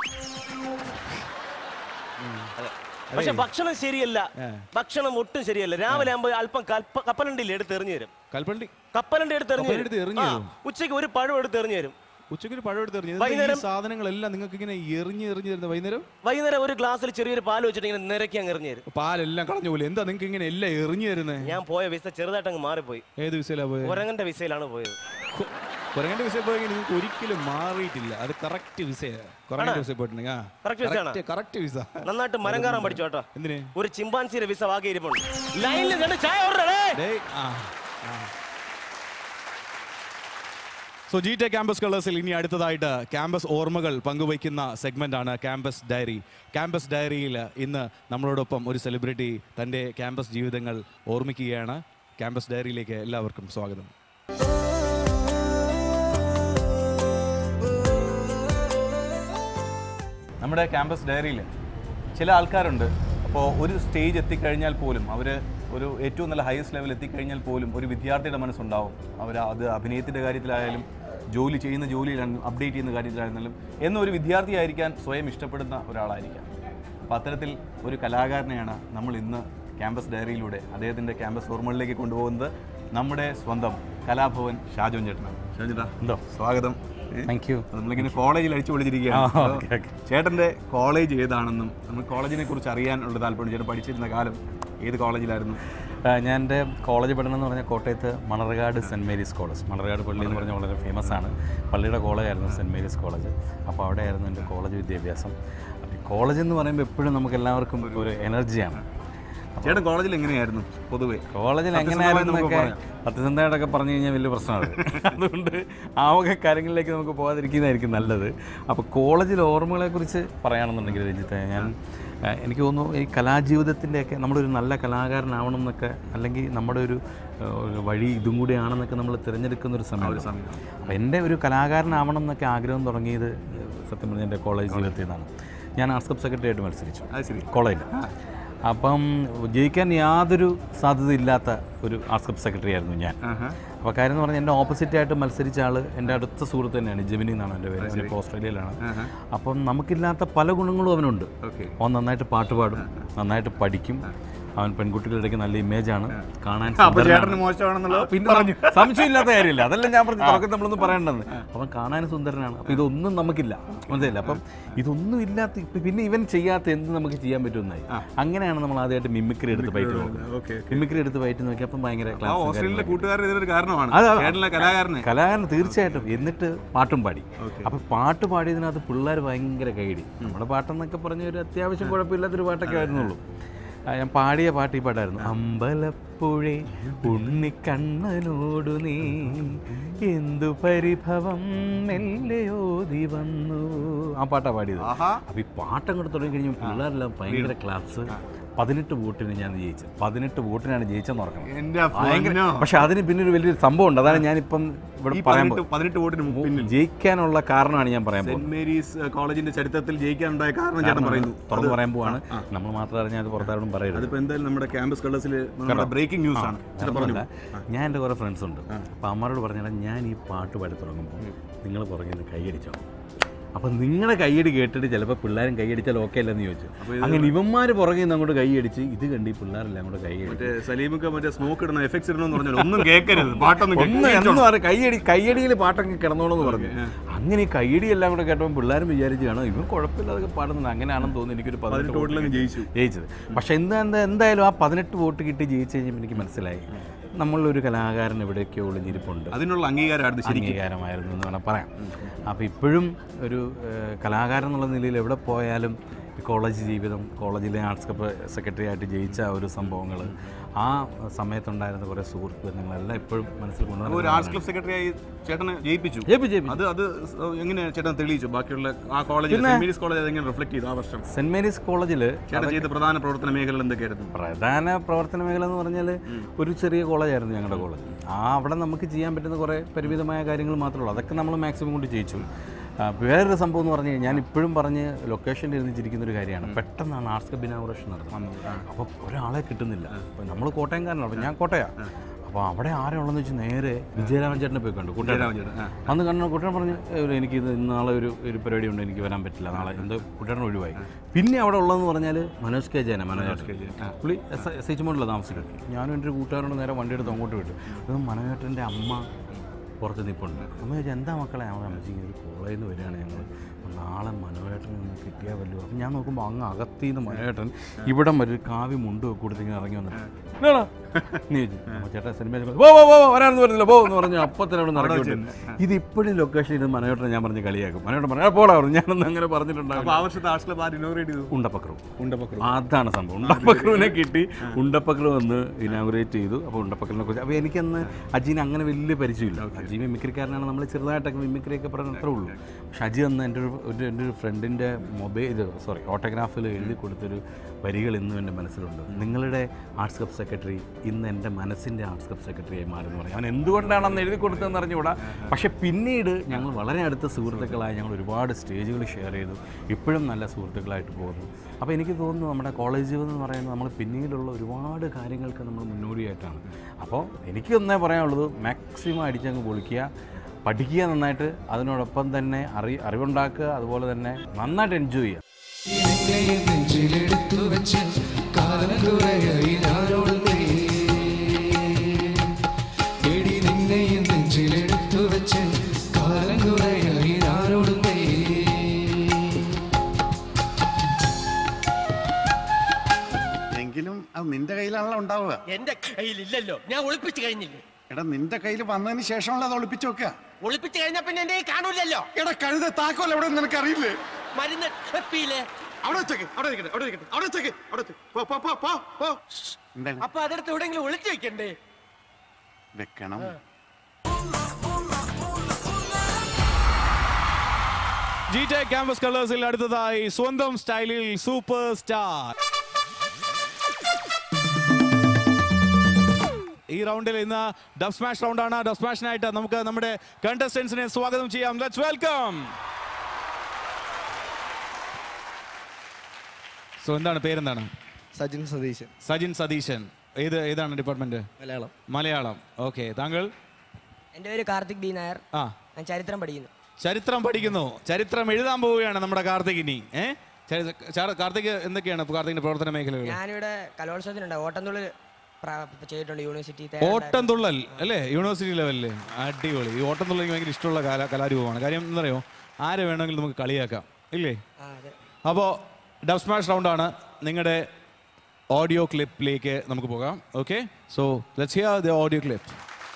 S8: അതെ. പക്ഷെ ഭക്ഷണം ശരിയല്ല ഭക്ഷണം ഒട്ടും ശരിയല്ല രാവിലെ ആകുമ്പോൾ അല്പം കൽപ്പ കപ്പലണ്ടിയിൽ എടുത്ത് എറിഞ്ഞു തരും
S1: കൽപ്പണ്ടി
S8: കപ്പലണ്ടി എടുത്ത് എറിഞ്ഞു
S1: കപ്പലണ്ടി എടുത്ത് എറിഞ്ഞു
S8: തരും. ആ, ഉച്ചയ്ക്ക് ഒരു പഴം എടുത്ത് എറിഞ്ഞു തരും
S1: ഉച്ചയ്ക്ക് ഒരു പഴം എടുത്ത് എറിഞ്ഞു
S8: വൈകുന്നേരം-
S1: ഈ സാധനങ്ങളെല്ലാം നിങ്ങൾക്ക് ഇങ്ങനെ എറിഞ്ഞ് എറിഞ്ഞ് തരുന്നത് വൈകുന്നേരം
S8: വൈകുന്നേരം ഒരു ഗ്ലാസ്സിൽ ചെറിയൊരു പാൽ വെച്ചിട്ട് ഇങ്ങനെ നിരക്കി അങ്ങ് എറിഞ്ഞു തരും
S1: പാലെല്ലാം കളഞ്ഞു പോലെ എന്താ നിങ്ങൾക്ക് ഇങ്ങനെ എല്ലാം എറിഞ്ഞു തരുന്നത്
S8: ഞാൻ പോയ വിസ ചെറുതായിട്ട് അങ്ങ് മാറിപ്പോയി
S1: ഏത് വിസയിലാ പോയത്
S8: ഒരങ്ങന്റെ വിസയിലാണ് പോയത്
S1: കുരങ്ങന്റെ വിസയിൽ പോയെങ്കിൽ നിങ്ങൾക്ക് ഒരിക്കലും മാറിയിട്ടില്ല അത് കറക്റ്റ് വിസയാണ് കുരങ്ങന്റെ വിസയിൽ പോയിട്ടുണ്ടെങ്കിൽ ആ
S8: Correct വിസയാണോ?
S1: കറക്റ്റ് വിസ
S8: നന്നായിട്ട് മരം കയറാൻ പഠിച്ചു കേട്ടോ
S1: എന്തിന്
S8: ഒരു ചിമ്പാൻസിയുടെ വിസ ബാക്കി ഇരിപ്പുണ്ട് ലൈനിൽ രണ്ട് ചായ ഓർഡർ
S1: ഡേയ്, ആ, ആ. സോ ജി ടെ ക്യാമ്പസ് കളേഴ്സിൽ ഇനി അടുത്തതായിട്ട് ക്യാമ്പസ് ഓർമ്മകൾ പങ്കുവയ്ക്കുന്ന സെഗ്മെന്റ് ആണ് ക്യാമ്പസ് ഡയറി ക്യാമ്പസ് ഡയറിയിൽ ഇന്ന് നമ്മളോടൊപ്പം ഒരു സെലിബ്രിറ്റി തൻ്റെ ക്യാമ്പസ് ജീവിതങ്ങൾ ഓർമ്മിക്കുകയാണ് ക്യാമ്പസ് ഡയറിയിലേക്ക് എല്ലാവർക്കും സ്വാഗതം
S9: നമ്മുടെ ക്യാമ്പസ് ഡയറിയിൽ ചില ആൾക്കാരുണ്ട് അപ്പോൾ ഒരു സ്റ്റേജ് എത്തിക്കഴിഞ്ഞാൽ പോലും അവർ ഒരു ഏറ്റവും നല്ല ഹയസ്റ്റ് ലെവൽ എത്തിക്കഴിഞ്ഞാൽ പോലും ഒരു വിദ്യാർത്ഥിയുടെ മനസ്സുണ്ടാവും അവർ അത് അഭിനയത്തിൻ്റെ കാര്യത്തിലായാലും ജോലി ചെയ്യുന്ന ജോലിയിലാണ് അപ്ഡേറ്റ് ചെയ്യുന്ന കാര്യത്തിലായിരുന്നാലും എന്നൊരു വിദ്യാർത്ഥിയായിരിക്കാൻ സ്വയം ഇഷ്ടപ്പെടുന്ന ഒരാളായിരിക്കാം അപ്പോൾ അത്തരത്തിൽ ഒരു കലാകാരനെയാണ് നമ്മൾ ഇന്ന് ക്യാമ്പസ് ഡയറിയിലൂടെ അദ്ദേഹത്തിൻ്റെ ക്യാമ്പസ് ഓർമ്മകളിലേക്ക് കൊണ്ടുപോകുന്നത് നമ്മുടെ സ്വന്തം കലാഭവൻ ഷാജോൻ ചേട്ടനാണ് ഷാജോൻ ചേട്ടാ
S10: എന്തോ
S9: സ്വാഗതം
S10: താങ്ക് യു
S9: നമ്മളിങ്ങനെ കോളേജിൽ അടിച്ചു പൊളിച്ചിരിക്കുകയാണ്
S10: ആ,
S9: അപ്പോൾ
S10: ഓക്കേ, ഓക്കേ.
S9: ചേട്ടൻ്റെ കോളേജ് ഏതാണെന്നും നമ്മൾ കോളേജിനെ കുറിച്ച് അറിയാനുള്ള താല്പര്യം ചേട്ടൻ പഠിച്ചിരുന്ന കാലം ഏത് കോളേജിലായിരുന്നു
S10: ഞാൻ എൻ്റെ കോളേജ് പഠനം എന്ന് പറഞ്ഞാൽ കോട്ടയത്ത് Manarcad saint Mary's college Manarcad പള്ളി എന്ന് പറഞ്ഞാൽ വളരെ ഫേമസ് ആണ് പള്ളിയുടെ കോളേജായിരുന്നു സെൻറ്റ് മേരീസ് കോളേജ് അപ്പോൾ അവിടെയായിരുന്നു എൻ്റെ കോളേജ് വിദ്യാഭ്യാസം അപ്പോൾ കോളേജ് എന്ന് പറയുമ്പോൾ എപ്പോഴും നമുക്ക് എല്ലാവർക്കും ഒരു എനർജിയാണ്
S9: ചേട്ടൻ കോളേജിൽ എങ്ങനെയായിരുന്നു പൊതുവേ
S10: കോളേജിൽ
S9: സത്യസന്ധമായി
S10: എങ്ങനെയായിരുന്നു
S9: നമുക്ക്
S10: എന്നൊക്കെ സത്യസന്ധമായിട്ടൊക്കെ പറഞ്ഞു കഴിഞ്ഞാൽ വലിയ പ്രശ്നമാണ് അതുകൊണ്ട് ആ വക കാര്യങ്ങളിലേക്ക് നമുക്ക് പോകാതിരിക്കുന്നതായിരിക്കും നല്ലത് അപ്പോൾ കോളേജിൽ ഓർമ്മകളെക്കുറിച്ച് പറയുകയാണെന്നുണ്ടെങ്കിൽ രഞ്ജിത്ത് ഞാൻ ആ, എനിക്ക് തോന്നുന്നു ഈ കലാജീവിതത്തിൻ്റെയൊക്കെ നമ്മളൊരു നല്ല കലാകാരനാവണം എന്നൊക്കെ അല്ലെങ്കിൽ നമ്മുടെ ഒരു ആ, ഒരു വഴി ഇതും കൂടിയാണെന്നൊക്കെ നമ്മൾ തിരഞ്ഞെടുക്കുന്ന ഒരു സമയം അപ്പോൾ എൻ്റെ ഒരു കലാകാരനാവണം എന്നൊക്കെ ആഗ്രഹം തുടങ്ങിയത് സത്യം പറഞ്ഞാൽ എൻ്റെ കോളേജ് ജീവിതത്തിൽ നിന്നാണ് ഞാൻ ആർട്സ് ക്ലബ് സെക്രട്ടറി ആയിട്ട് മത്സരിച്ചു
S9: അത് ശരി
S10: കോളേജിൽ അപ്പം ജയിക്കാൻ യാതൊരു സാധ്യതയില്ലാത്ത ഒരു ആർട്സ് ക്ലബ് സെക്രട്ടറി ആയിരുന്നു ഞാൻ അപ്പോൾ കാര്യം എന്ന് പറഞ്ഞാൽ എൻ്റെ ഓപ്പോസിറ്റ് ആയിട്ട് മത്സരിച്ച ആൾ എൻ്റെ അടുത്ത സുഹൃത്ത് തന്നെയാണ് ജെമിനി എന്നാണ് എൻ്റെ പേര് ഇപ്പോൾ ഓസ്ട്രേലിയയിലാണ് അപ്പം നമുക്കില്ലാത്ത പല ഗുണങ്ങളും അവനുണ്ട്
S9: ഓക്കെ
S10: അവൻ നന്നായിട്ട് പാട്ട് പാടും നന്നായിട്ട് പഠിക്കും അവൻ പെൺകുട്ടികളുടെ ഇടയ്ക്ക് നല്ല ഇമേജാണ് കാണാൻ
S9: അപ്പോൾ
S10: സുന്ദരനാണ്.
S9: ചേട്ടന് മോശമാണെന്നുള്ളത്
S10: പിന്നെ പറഞ്ഞു സംശയമില്ലാത്ത കാര്യമില്ല അതല്ല ഞാൻ പറഞ്ഞു തുടക്കം നമ്മളൊന്നും പറയേണ്ടത് അവൻ കാണാൻ സുന്ദരനാണ് അപ്പോൾ ഇതൊന്നും നമുക്കില്ല മനസ്സിലായില്ല അപ്പം ഇതൊന്നും ഇല്ലാത്ത ഇപ്പം പിന്നെ ഇവൻ ചെയ്യാത്ത എന്ത് നമുക്ക് ചെയ്യാൻ പറ്റുമെന്നായി അങ്ങനെയാണ് നമ്മൾ ആദ്യമായിട്ട് മിമിക്രി എടുത്ത് പയറ്റ് നോക്കുന്നത്
S9: ഓക്കെ
S10: മിമിക്രി എടുത്ത് പയറ്റ് നോക്കി അപ്പം ഭയങ്കര
S9: ആ
S10: ക്ലാസ്
S9: ഓസ്ട്രേലിയയിലെ കൂട്ടുകാരൻ ഇതിനൊരു കാരണമാണ്
S10: അതെ, അതെ.
S9: ചേട്ടനിലെ കലാകാരനെ
S10: കലാകാരൻ തീർച്ചയായിട്ടും എന്നിട്ട് പാട്ടും പാടി അപ്പൊ പാട്ട് പാടിയതിനകത്ത് പിള്ളേർ ഭയങ്കര കൈയടി നമ്മുടെ പാട്ടെന്നൊക്കെ പറഞ്ഞ ഒരു അത്യാവശ്യം കുഴപ്പമില്ലാത്തൊരു പാട്ടൊക്കെ ആയിരുന്നുള്ളൂ ആ, ഞാൻ പാടിയ പാട്ട് ഈ പാട്ടായിരുന്നു അമ്പലപ്പുഴേ ഉണ്ണിക്കണ്ണനോടു നീ എന്തു പരിഭവം മെല്ലെ ഓതി വന്നു ആ പാട്ടാ പാടിയത്
S9: ആഹാ
S10: അപ്പൊ ഈ പാട്ടങ്ങോട്ട് തുടങ്ങി കഴിഞ്ഞാൽ പിള്ളേരെല്ലാം ഭയങ്കര ക്ലാസ് പതിനെട്ട് വോട്ടിന് ഞാൻ ജയിച്ചത് പതിനെട്ട് വോട്ടിനാണ് ജയിച്ചെന്ന് ഓർക്കണം
S9: എന്റെ
S10: ഭയങ്കര
S9: പൊന്നോ.
S10: പക്ഷെ അതിന് പിന്നെ ഒരു വലിയൊരു സംഭവം ഉണ്ട് അതാണ് ഞാനിപ്പം ഇവിടെ
S9: ഈ
S10: പറയാൻ
S9: പതിനെട്ട് പതിനെട്ട് വോട്ടിന് പിന്നിൽ
S10: ജയിക്കാനുള്ള കാരണമാണ് ഞാൻ പറയാൻ
S9: സെന്റ്
S10: പോകുന്നത്
S9: മേരീസ് ഏഹ്, കോളേജിന്റെ ചരിത്രത്തിൽ ജയിക്കാനുണ്ടായ കാരണം ചേട്ടൻ പറയുന്നു
S10: തുറന്നു
S9: അത്
S10: പറയാൻ പോവാണ് നമ്മൾ മാത്രം അറിഞ്ഞാൽ അത് പുറത്താരോടും പറയരുത്
S9: അതിപ്പോ എന്തായാലും നമ്മുടെ ക്യാമ്പസ് കളേഴ്സിൽ നമ്മുടെ ബ്രേക്കിംഗ് ന്യൂസ് ആണ് ചേട്ടൻ പറഞ്ഞു
S10: മാത്രമല്ല, ഞാൻ എൻ്റെ കുറേ ഫ്രണ്ട്സ് ഉണ്ട് അപ്പോൾ അമ്മമാരോട് പറഞ്ഞാൽ ഞാൻ ഈ പാട്ട് പാടി തുടങ്ങുമ്പോൾ നിങ്ങൾ പുറകിൽ നിന്ന് കൈയടിച്ചോ അപ്പം നിങ്ങളുടെ കൈയടി കേട്ടിട്ട് ചിലപ്പോൾ പിള്ളേരും കൈയടിച്ചാൽ ഓക്കെ അല്ലെന്ന് ചോദിച്ചു അങ്ങനെ ഇവന്മാർ പുറകിൽ നിന്ന് അങ്ങോട്ട് കൈയടിച്ച് ഇത് കണ്ട് ഈ പിള്ളേരെല്ലാം അങ്ങോട്ട് കൈയടിച്ചു
S9: മറ്റേ സലീമൊക്കെ മറ്റേ സ്മോക്ക് ഇടണം എഫക്ട്സ് ഇടണം എന്ന് പറഞ്ഞാൽ ഒന്നും കേൾക്കരുത് പാട്ടൊന്നും
S10: ഒന്ന്
S9: കേൾക്കണം.
S10: എന്ന് പറയും കയ്യടി കയ്യടിയിൽ പാട്ടൊക്കെ കിടന്നോളെന്ന് പറഞ്ഞു അങ്ങനെ ഈ കയ്യടി എല്ലാം കൂടെ കേട്ടപ്പോൾ പിള്ളേരും വിചാരിച്ചു കാണോ ഇവൻ കുഴപ്പമില്ലാതൊക്കെ പാടുന്നത് അങ്ങനെയാണെന്ന് തോന്നുന്നു എനിക്കൊരു പതിനെട്ട്
S9: പതിനെട്ട്
S10: വോട്ടിൽ
S9: വോട്ടിലങ്ങ് ജയിച്ചു
S10: ജയിച്ചത് പക്ഷെ എന്താ എന്താ എന്തായാലും ആ പതിനെട്ട് വോട്ട് കിട്ടി ജയിച്ചു കഴിഞ്ഞപ്പോൾ എനിക്ക് മനസ്സിലായി നമ്മളൊരു കലാകാരൻ എവിടെയൊക്കെയോ ഒളിഞ്ഞിരിപ്പുണ്ട്
S9: അതിനുള്ള അംഗീകാരമായിരുന്നു ശരിക്കും
S10: അംഗീകാരമായിരുന്നു എന്ന് വേണം പറയാം അപ്പോൾ ഇപ്പോഴും ഒരു ഏഹ്, കലാകാരൻ എന്നുള്ള നിലയിൽ എവിടെ പോയാലും കോളേജ് ജീവിതം കോളേജിലെ ആർട്സ് കപ്പ് സെക്രട്ടറി ആയിട്ട് ജയിച്ച ആ ഒരു സംഭവങ്ങൾ ആ സമയത്തുണ്ടായിരുന്ന കുറേ സുഹൃത്ത് ബന്ധങ്ങളെല്ലാം ഇപ്പോഴും മനസ്സിൽ
S9: ഒരു
S10: കൊണ്ടുവരുന്നത്
S9: ആർട്സ് ക്ലബ് സെക്രട്ടറി ആയി ചേട്ടനെ ജയിപ്പിച്ചു
S10: ജയിപ്പിച്ചു, ജയിപ്പിച്ചു.
S9: അത് അത് സ് എങ്ങനെ ചേട്ടൻ തെളിയിച്ചു ബാക്കിയുള്ള ആ കോളേജിൽ
S10: പിന്നെ-
S9: സെന്റ് മേരീസ് കോളേജ് എങ്ങനെ റിഫ്ലക്ട് ചെയ്തു ആ വർഷം
S10: സെൻറ് മേരീസ് കോളേജിൽ
S9: ചേട്ടൻ ചെയ്ത പ്രധാന പ്രവർത്തന മേഖലകൾ എന്തൊക്കെയായിരുന്നു
S10: പ്രധാന പ്രവർത്തന മേഖല എന്ന് പറഞ്ഞാൽ ഒരു ചെറിയ കോളേജായിരുന്നു ഞങ്ങളുടെ കോളേജ് ആ അവിടെ നമുക്ക് ചെയ്യാൻ പറ്റുന്ന കുറേ പരിമിതമായ കാര്യങ്ങൾ മാത്രമേ ഉള്ളൂ അതൊക്കെ നമ്മൾ മാക്സിമം കൊണ്ട് ചെയ്യിച്ചു ആ, വേറൊരു സംഭവം എന്ന് പറഞ്ഞു കഴിഞ്ഞാൽ ഞാൻ ഇപ്പോഴും പറഞ്ഞ് ലൊക്കേഷനിൽ ഇരുന്ന് ചിരിക്കുന്ന ഒരു കാര്യമാണ് പെട്ടെന്നാണ് ആർട്സ് കപ്പ് ഇനാഗുറേഷൻ നടന്നത് അപ്പോൾ ഒരാളെ കിട്ടുന്നില്ല അപ്പോൾ നമ്മൾ കോട്ടയംകാരനാണ് അപ്പോൾ ഞാൻ കോട്ടയ അപ്പോൾ അവിടെ ആരാ ഉള്ളതെന്ന് വെച്ചാൽ നേരെ വിജയരാമൻ ചേട്ടനെ പോയി കണ്ടു
S9: വിജയരാമൻ
S10: കുട്ടേട്ടൻ
S9: ചേട്ടൻ, ആ.
S10: അന്ന് കണ്ടു കുട്ടൻ പറഞ്ഞു "ഏയ് എനിക്കിത് നാളെ ഒരു ഒരു പരിപാടി ഉണ്ട് എനിക്ക് വരാൻ പറ്റില്ല നാളെ എന്തോ കുട്ടേട്ടൻ ഒഴിവായി പിന്നെ അവിടെ ഉള്ളതെന്ന് പറഞ്ഞാൽ മനോജ് കെ ജയന മനോജ് കെ ജയൻ പുള്ളി എസ് എസ് എച്ച് മോഡിലാണ് താമസിക്കുന്നത് ഞാനും എൻ്റെ ഒരു കൂട്ടുകാരോട് നേരെ വണ്ടി എടുത്ത് അങ്ങോട്ട് വിട്ടു അത് മനോജേട്ടൻ്റെ അമ്മ പുറത്ത് നിൽപ്പുണ്ട് അമ്മ ചോദിച്ചാൽ എന്താ മക്കളെ അവൻ അമ്മച്ചി ഇങ്ങനെ ഒരു കോളേജിൽ നിന്ന് വരികയാണ് ഞങ്ങൾ നാളെ മനോഹേട്ടൻ ഒന്ന് കിട്ടിയാൽ വല്ലോ അപ്പം ഞാൻ നോക്കുമ്പോൾ അങ്ങ് അകത്തിൽ നിന്ന് മനോഹേട്ടൻ ഇവിടം വരെ ഒരു കാവ്യ മുണ്ട് കൊടുത്ത് ഇങ്ങനെ ഇറങ്ങി വന്നിട്ട് "എന്നാടാ?" നീ ചോദിച്ചു "അമ്മ ചേട്ടാ സിനിമ പോ പോ പോ വരാനൊന്നും വരുന്നില്ല പോ എന്ന് പറഞ്ഞു അപ്പം തന്നെ അവിടെ
S9: അവിടെ
S10: നടക്കി
S9: വെച്ച്
S10: ഇത് ഇപ്പോഴും ലൊക്കേഷൻ ഇത് മനോഹേട്ടൻ ഞാൻ പറഞ്ഞ് കളിയാക്കും മനോഹേട്ടൻ പറഞ്ഞു "ആ, പോടാ പറഞ്ഞു ഞാനൊന്നും അങ്ങനെ
S9: അപ്പോൾ
S10: പറഞ്ഞിട്ടുണ്ടാകും
S9: ആ വർഷത്തെ ആർട്സ് ക്ലബ് ആര് ഇനോഗ്രേറ്റ് ചെയ്തു
S10: ഉണ്ടപ്പക്രു
S9: ഉണ്ടപ്പക്രു
S10: അതാണ് സംഭവം ഉണ്ടപ്പക്രുവിനെ കിട്ടി ഉണ്ടപ്പക്രു വന്ന് ഇനാഗുറേറ്റ് ചെയ്തു അപ്പോൾ ഉണ്ടപ്പക്രുവിനെ കുറിച്ച് അപ്പോൾ എനിക്കന്ന് അജീനെ അങ്ങനെ വലിയ പരിചയമില്ല അജി മിമിക്രിക്കാരനാണ് നമ്മൾ ചെറുതായിട്ടൊക്കെ മിമിക്രിയൊക്കെ പറയുന്നത് അത്രേ ഉള്ളൂ പക്ഷെ അജി അന്ന് എൻ്റെ ഒരു ഒരു എൻ്റെ ഒരു ഫ്രണ്ടിൻ്റെ മൊബൈൽ ഇത് സോറി ഓട്ടോഗ്രാഫിൽ എഴുതി കൊടുത്തൊരു വരികൾ ഇന്നും എൻ്റെ മനസ്സിലുണ്ട് നിങ്ങളുടെ ആർട്സ് കപ്പ് സെക്രട്ടറി ഇന്ന് എൻ്റെ മനസ്സിൻ്റെ ആർട്സ് കപ്പ് സെക്രട്ടറിയായി മാറുന്നു പറയും അവൻ എന്തുകൊണ്ടാണ് അന്ന് എഴുതി കൊടുത്തതെന്ന് അറിഞ്ഞുകൂടാ പക്ഷേ പിന്നീട് ഞങ്ങൾ വളരെ അടുത്ത സുഹൃത്തുക്കളായി ഞങ്ങൾ ഒരുപാട് സ്റ്റേജുകൾ ഷെയർ ചെയ്തു ഇപ്പോഴും നല്ല സുഹൃത്തുക്കളായിട്ട് പോകുന്നു അപ്പോൾ എനിക്ക് തോന്നുന്നു നമ്മുടെ കോളേജ് ജീവിതം എന്ന് പറയുന്നത് നമ്മൾ പിന്നീടുള്ള ഒരുപാട് കാര്യങ്ങൾക്ക് നമ്മൾ മുന്നോടിയായിട്ടാണ് അപ്പോൾ എനിക്ക് ഒന്നേ പറയാനുള്ളത് മാക്സിമം അടിച്ചങ്ങ് പൊളിക്കുക പഠിക്കുക നന്നായിട്ട് അതിനോടൊപ്പം തന്നെ അറി അറിവുണ്ടാക്കുക അതുപോലെ തന്നെ നന്നായിട്ട് എൻജോയ് ചെയ്യുക
S11: നെഞ്ചിലെടുത്തു വെച്ച് കാലം കുറയായി ഞാനോടുന്നേ എടി നിന്നെയും നെഞ്ചിലെടുത്തു വെച്ച് കാലം കുറയായി ഞാനോടുന്നേ
S7: എങ്കിലും അത് നിന്റെ കയ്യിലാണല്ലോ ഉണ്ടാവുക
S8: എന്റെ കയ്യിലില്ലല്ലോ ഞാൻ ഒളിപ്പിച്ചു കഴിഞ്ഞില്ലേ
S7: എടാ നിന്റെ കയ്യിൽ വന്നതിന് ശേഷമുള്ള അത് ഒളിപ്പിച്ചു വെക്കുക
S8: ഒളിപ്പിച്ചു കഴിഞ്ഞാ പിന്നെ എന്റെ കയ്യിൽ കാണൂലല്ലോ
S7: എടാ കഴുത താക്കോൽ എവിടെ നിനക്ക് അറിയില്ലേ
S8: മരുന്ന് എപ്പിയില്ലേ
S7: അവിടെ വെച്ചേക്ക് അവിടെ ഇരിക്കട്ടെ അവിടെ ഇരിക്കട്ടെ അവിടെ വെച്ചേക്ക് അവിടെ വെച്ച്. പോ പോ പോ പോ പോ എന്താണ്
S8: അപ്പൊ അതെടുത്ത് എവിടെയെങ്കിലും ഒളിച്ചു വെക്കണ്ടേ
S7: വെക്കണം
S1: ജി ടെ ക്യാമ്പസ് കളേഴ്സിൽ അടുത്തതായി സ്വന്തം സ്റ്റൈലിൽ സൂപ്പർ സ്റ്റാർ ഈ റൗണ്ടിൽ ഇന്ന് ഡബ് സ്മാഷ് റൗണ്ടാണ് ഡബ് സ്മാഷിനായിട്ട് നമുക്ക് നമ്മുടെ കണ്ടസ്റ്റൻസിനെ സ്വാഗതം ചെയ്യാം ലെറ്റ്സ് വെൽക്കം സോ എന്താണ് പേരെന്താണ്
S4: സജിൻ സതീശൻ
S1: സജിൻ സതീശൻ ഏത് ഏതാണ് ഡിപ്പാർട്ട്മെന്റ്
S4: മലയാളം
S1: മലയാളം ഓക്കെ താങ്കൾ
S12: എൻ്റെ പേര് കാർത്തിക് ബി നായർ
S1: ആ
S12: ഞാൻ ചരിത്രം പഠിക്കുന്നു
S1: ചരിത്രം പഠിക്കുന്നു ചരിത്രം എഴുതാൻ പോവുകയാണ് നമ്മുടെ കാർത്തിക് ഇനി ഏ ചരി- ചാ- കാർത്തിക് എന്തൊക്കെയാണ് ഇപ്പൊ കാർത്തികിന്റെ പ്രവർത്തന മേഖലകൾ
S12: ഞാനിവിടെ കലോത്സവത്തിനുണ്ട് ഓട്ടംതുള്ളിൽ പ്രാ- ചെയ്തിട്ടുണ്ട് യൂണിവേഴ്സിറ്റി
S1: ഓട്ടം തുള്ളൽ അല്ലേ യൂണിവേഴ്സിറ്റി ലെവലില് അടിപൊളി ഈ ഓട്ടം തുള്ളൽ എനിക്ക് ഭയങ്കര ഇഷ്ടമുള്ള കലാ കലാരൂപമാണ് കാര്യം എന്താ പറയുക ആരെ വേണമെങ്കിലും നമുക്ക് കളിയാക്കാം ഇല്ലേ
S12: ആ അതെ
S1: അപ്പോൾ ഡബ് സ്മാഷ് റൗണ്ടാണ് നിങ്ങളുടെ ഓഡിയോ ക്ലിപ്പിലേക്ക് നമുക്ക് പോകാം okay so let's hear the audio clip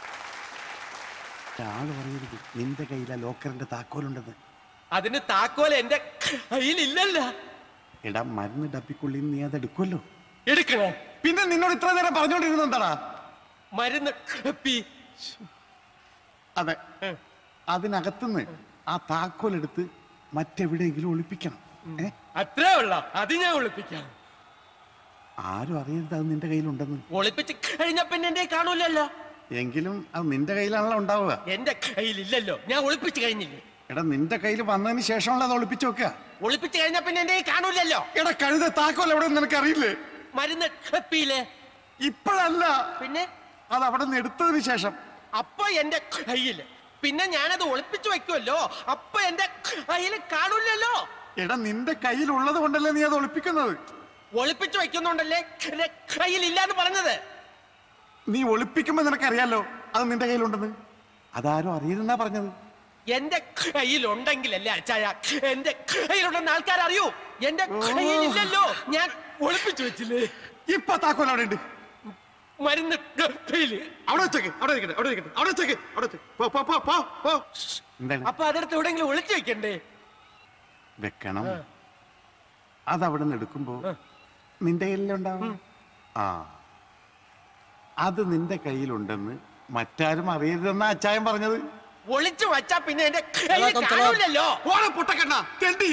S7: ആള് പറയരുത് നിന്റെ കയ്യിലാ ലോക്കറിന്റെ താക്കോലുണ്ടെന്ന്
S8: അതിന് താക്കോൽ എന്റെ കയ്യിലില്ലല്ലോ
S7: എടാ മരുന്ന് ഡപ്പിക്കുള്ളിൽ നീ അത് എടുക്കുമല്ലോ
S8: എടുക്കണേ
S7: പിന്നെ നിന്നോട് ഇത്ര നേരം പറഞ്ഞോണ്ടിരുന്നത് എന്താടാ
S8: മരുന്ന് എപ്പി
S7: അതെ അതിനകത്തുനിന്ന് ആ താക്കോൽ എടുത്ത് മറ്റെവിടെയെങ്കിലും ഒളിപ്പിക്കണം ഏ
S8: അത്രേ ഉള്ള അത് ഞാൻ ഒളിപ്പിക്കാം
S7: ആരും അറിയരുത് അത് നിന്റെ കയ്യിലുണ്ടെന്ന്
S8: ഒളിപ്പിച്ച് കഴിഞ്ഞ പിന്നെ എന്റെ കയ്യിൽ കാണൂലല്ലോ
S7: എങ്കിലും അത് നിന്റെ കയ്യിലാണല്ലോ ഉണ്ടാവുക
S8: എന്റെ കയ്യിലില്ലല്ലോ ഞാൻ ഒളിപ്പിച്ചു കഴിഞ്ഞില്ലേ
S7: എടാ നിന്റെ കയ്യിൽ വന്നതിന് ശേഷമുള്ള അത് ഒളിപ്പിച്ചു വെക്കുക
S8: ഒളിപ്പിച്ചു കഴിഞ്ഞ പിന്നെ എന്റെ കയ്യിൽ കാണൂലല്ലോ
S7: എടാ കഴുത താക്കോൽ എവിടെ നിനക്ക് അറിയില്ലേ
S8: മരുന്ന് എപ്പിയില്ലേ
S7: ഇപ്പോഴല്ല
S8: പിന്നെ
S7: അത് അവിടെ നിന്ന് എടുത്തതിന് ശേഷം
S8: അപ്പൊ എന്റെ കയ്യില് പിന്നെ ഞാനത് ഒളിപ്പിച്ചു വെക്കുമല്ലോ അപ്പൊ എന്റെ കയ്യിൽ കാണൂലല്ലോ
S7: എടാ നിന്റെ കയ്യിൽ ഉള്ളത് കൊണ്ടല്ലേ നീ അത് ഒളിപ്പിക്കുന്നത്
S8: ഒളിപ്പിച്ചു വെക്കുന്നുണ്ടല്ലേ എന്റെ കയ്യിൽ ഇല്ലാന്ന് പറഞ്ഞത്
S7: നീ ഒളിപ്പിക്കുമ്പോ നിനക്കറിയാലോ അത് നിന്റെ കയ്യിലുണ്ടെന്ന് അതാരും അറിയരുതെന്നാ പറഞ്ഞത്
S8: എന്റെ കയ്യിലുണ്ടെങ്കിലല്ലേ അച്ചായ എന്റെ കയ്യിലുണ്ടെന്ന് ആൾക്കാർ അറിയൂ എന്റെ കയ്യിലില്ലല്ലോ ഞാൻ ഒളിപ്പിച്ചു വെച്ചില്ലേ
S7: ഇപ്പൊ താക്കോൽ അവിടെ ഉണ്ട്
S8: മരുന്ന് കയ്യില്
S7: അവിടെ വെച്ചേക്ക് അവിടെ ഇരിക്കട്ടെ അവിടെ ഇരിക്കട്ടെ അവിടെ വെച്ചേക്ക് അവിടെ വെച്ച്. പോ പോ പോ പോ പോ എന്താണ്
S8: അപ്പൊ അതെടുത്ത് എവിടെയെങ്കിലും ഒളിച്ചു വെക്കണ്ടേ
S7: വെക്കണം അതവിടെ നിന്ന് എടുക്കുമ്പോ നിന്റെ കയ്യിലുണ്ടാവും ആ അത് നിന്റെ കയ്യിലുണ്ടെന്ന് മറ്റാരും അറിയരുതെന്നാ അച്ചായൻ പറഞ്ഞത്
S8: ഒളിച്ചു വച്ചാ പിന്നെ എന്റെ കയ്യിൽ കാണൂലല്ലോ
S7: പൊട്ടക്കണ്ണ തെണ്ടി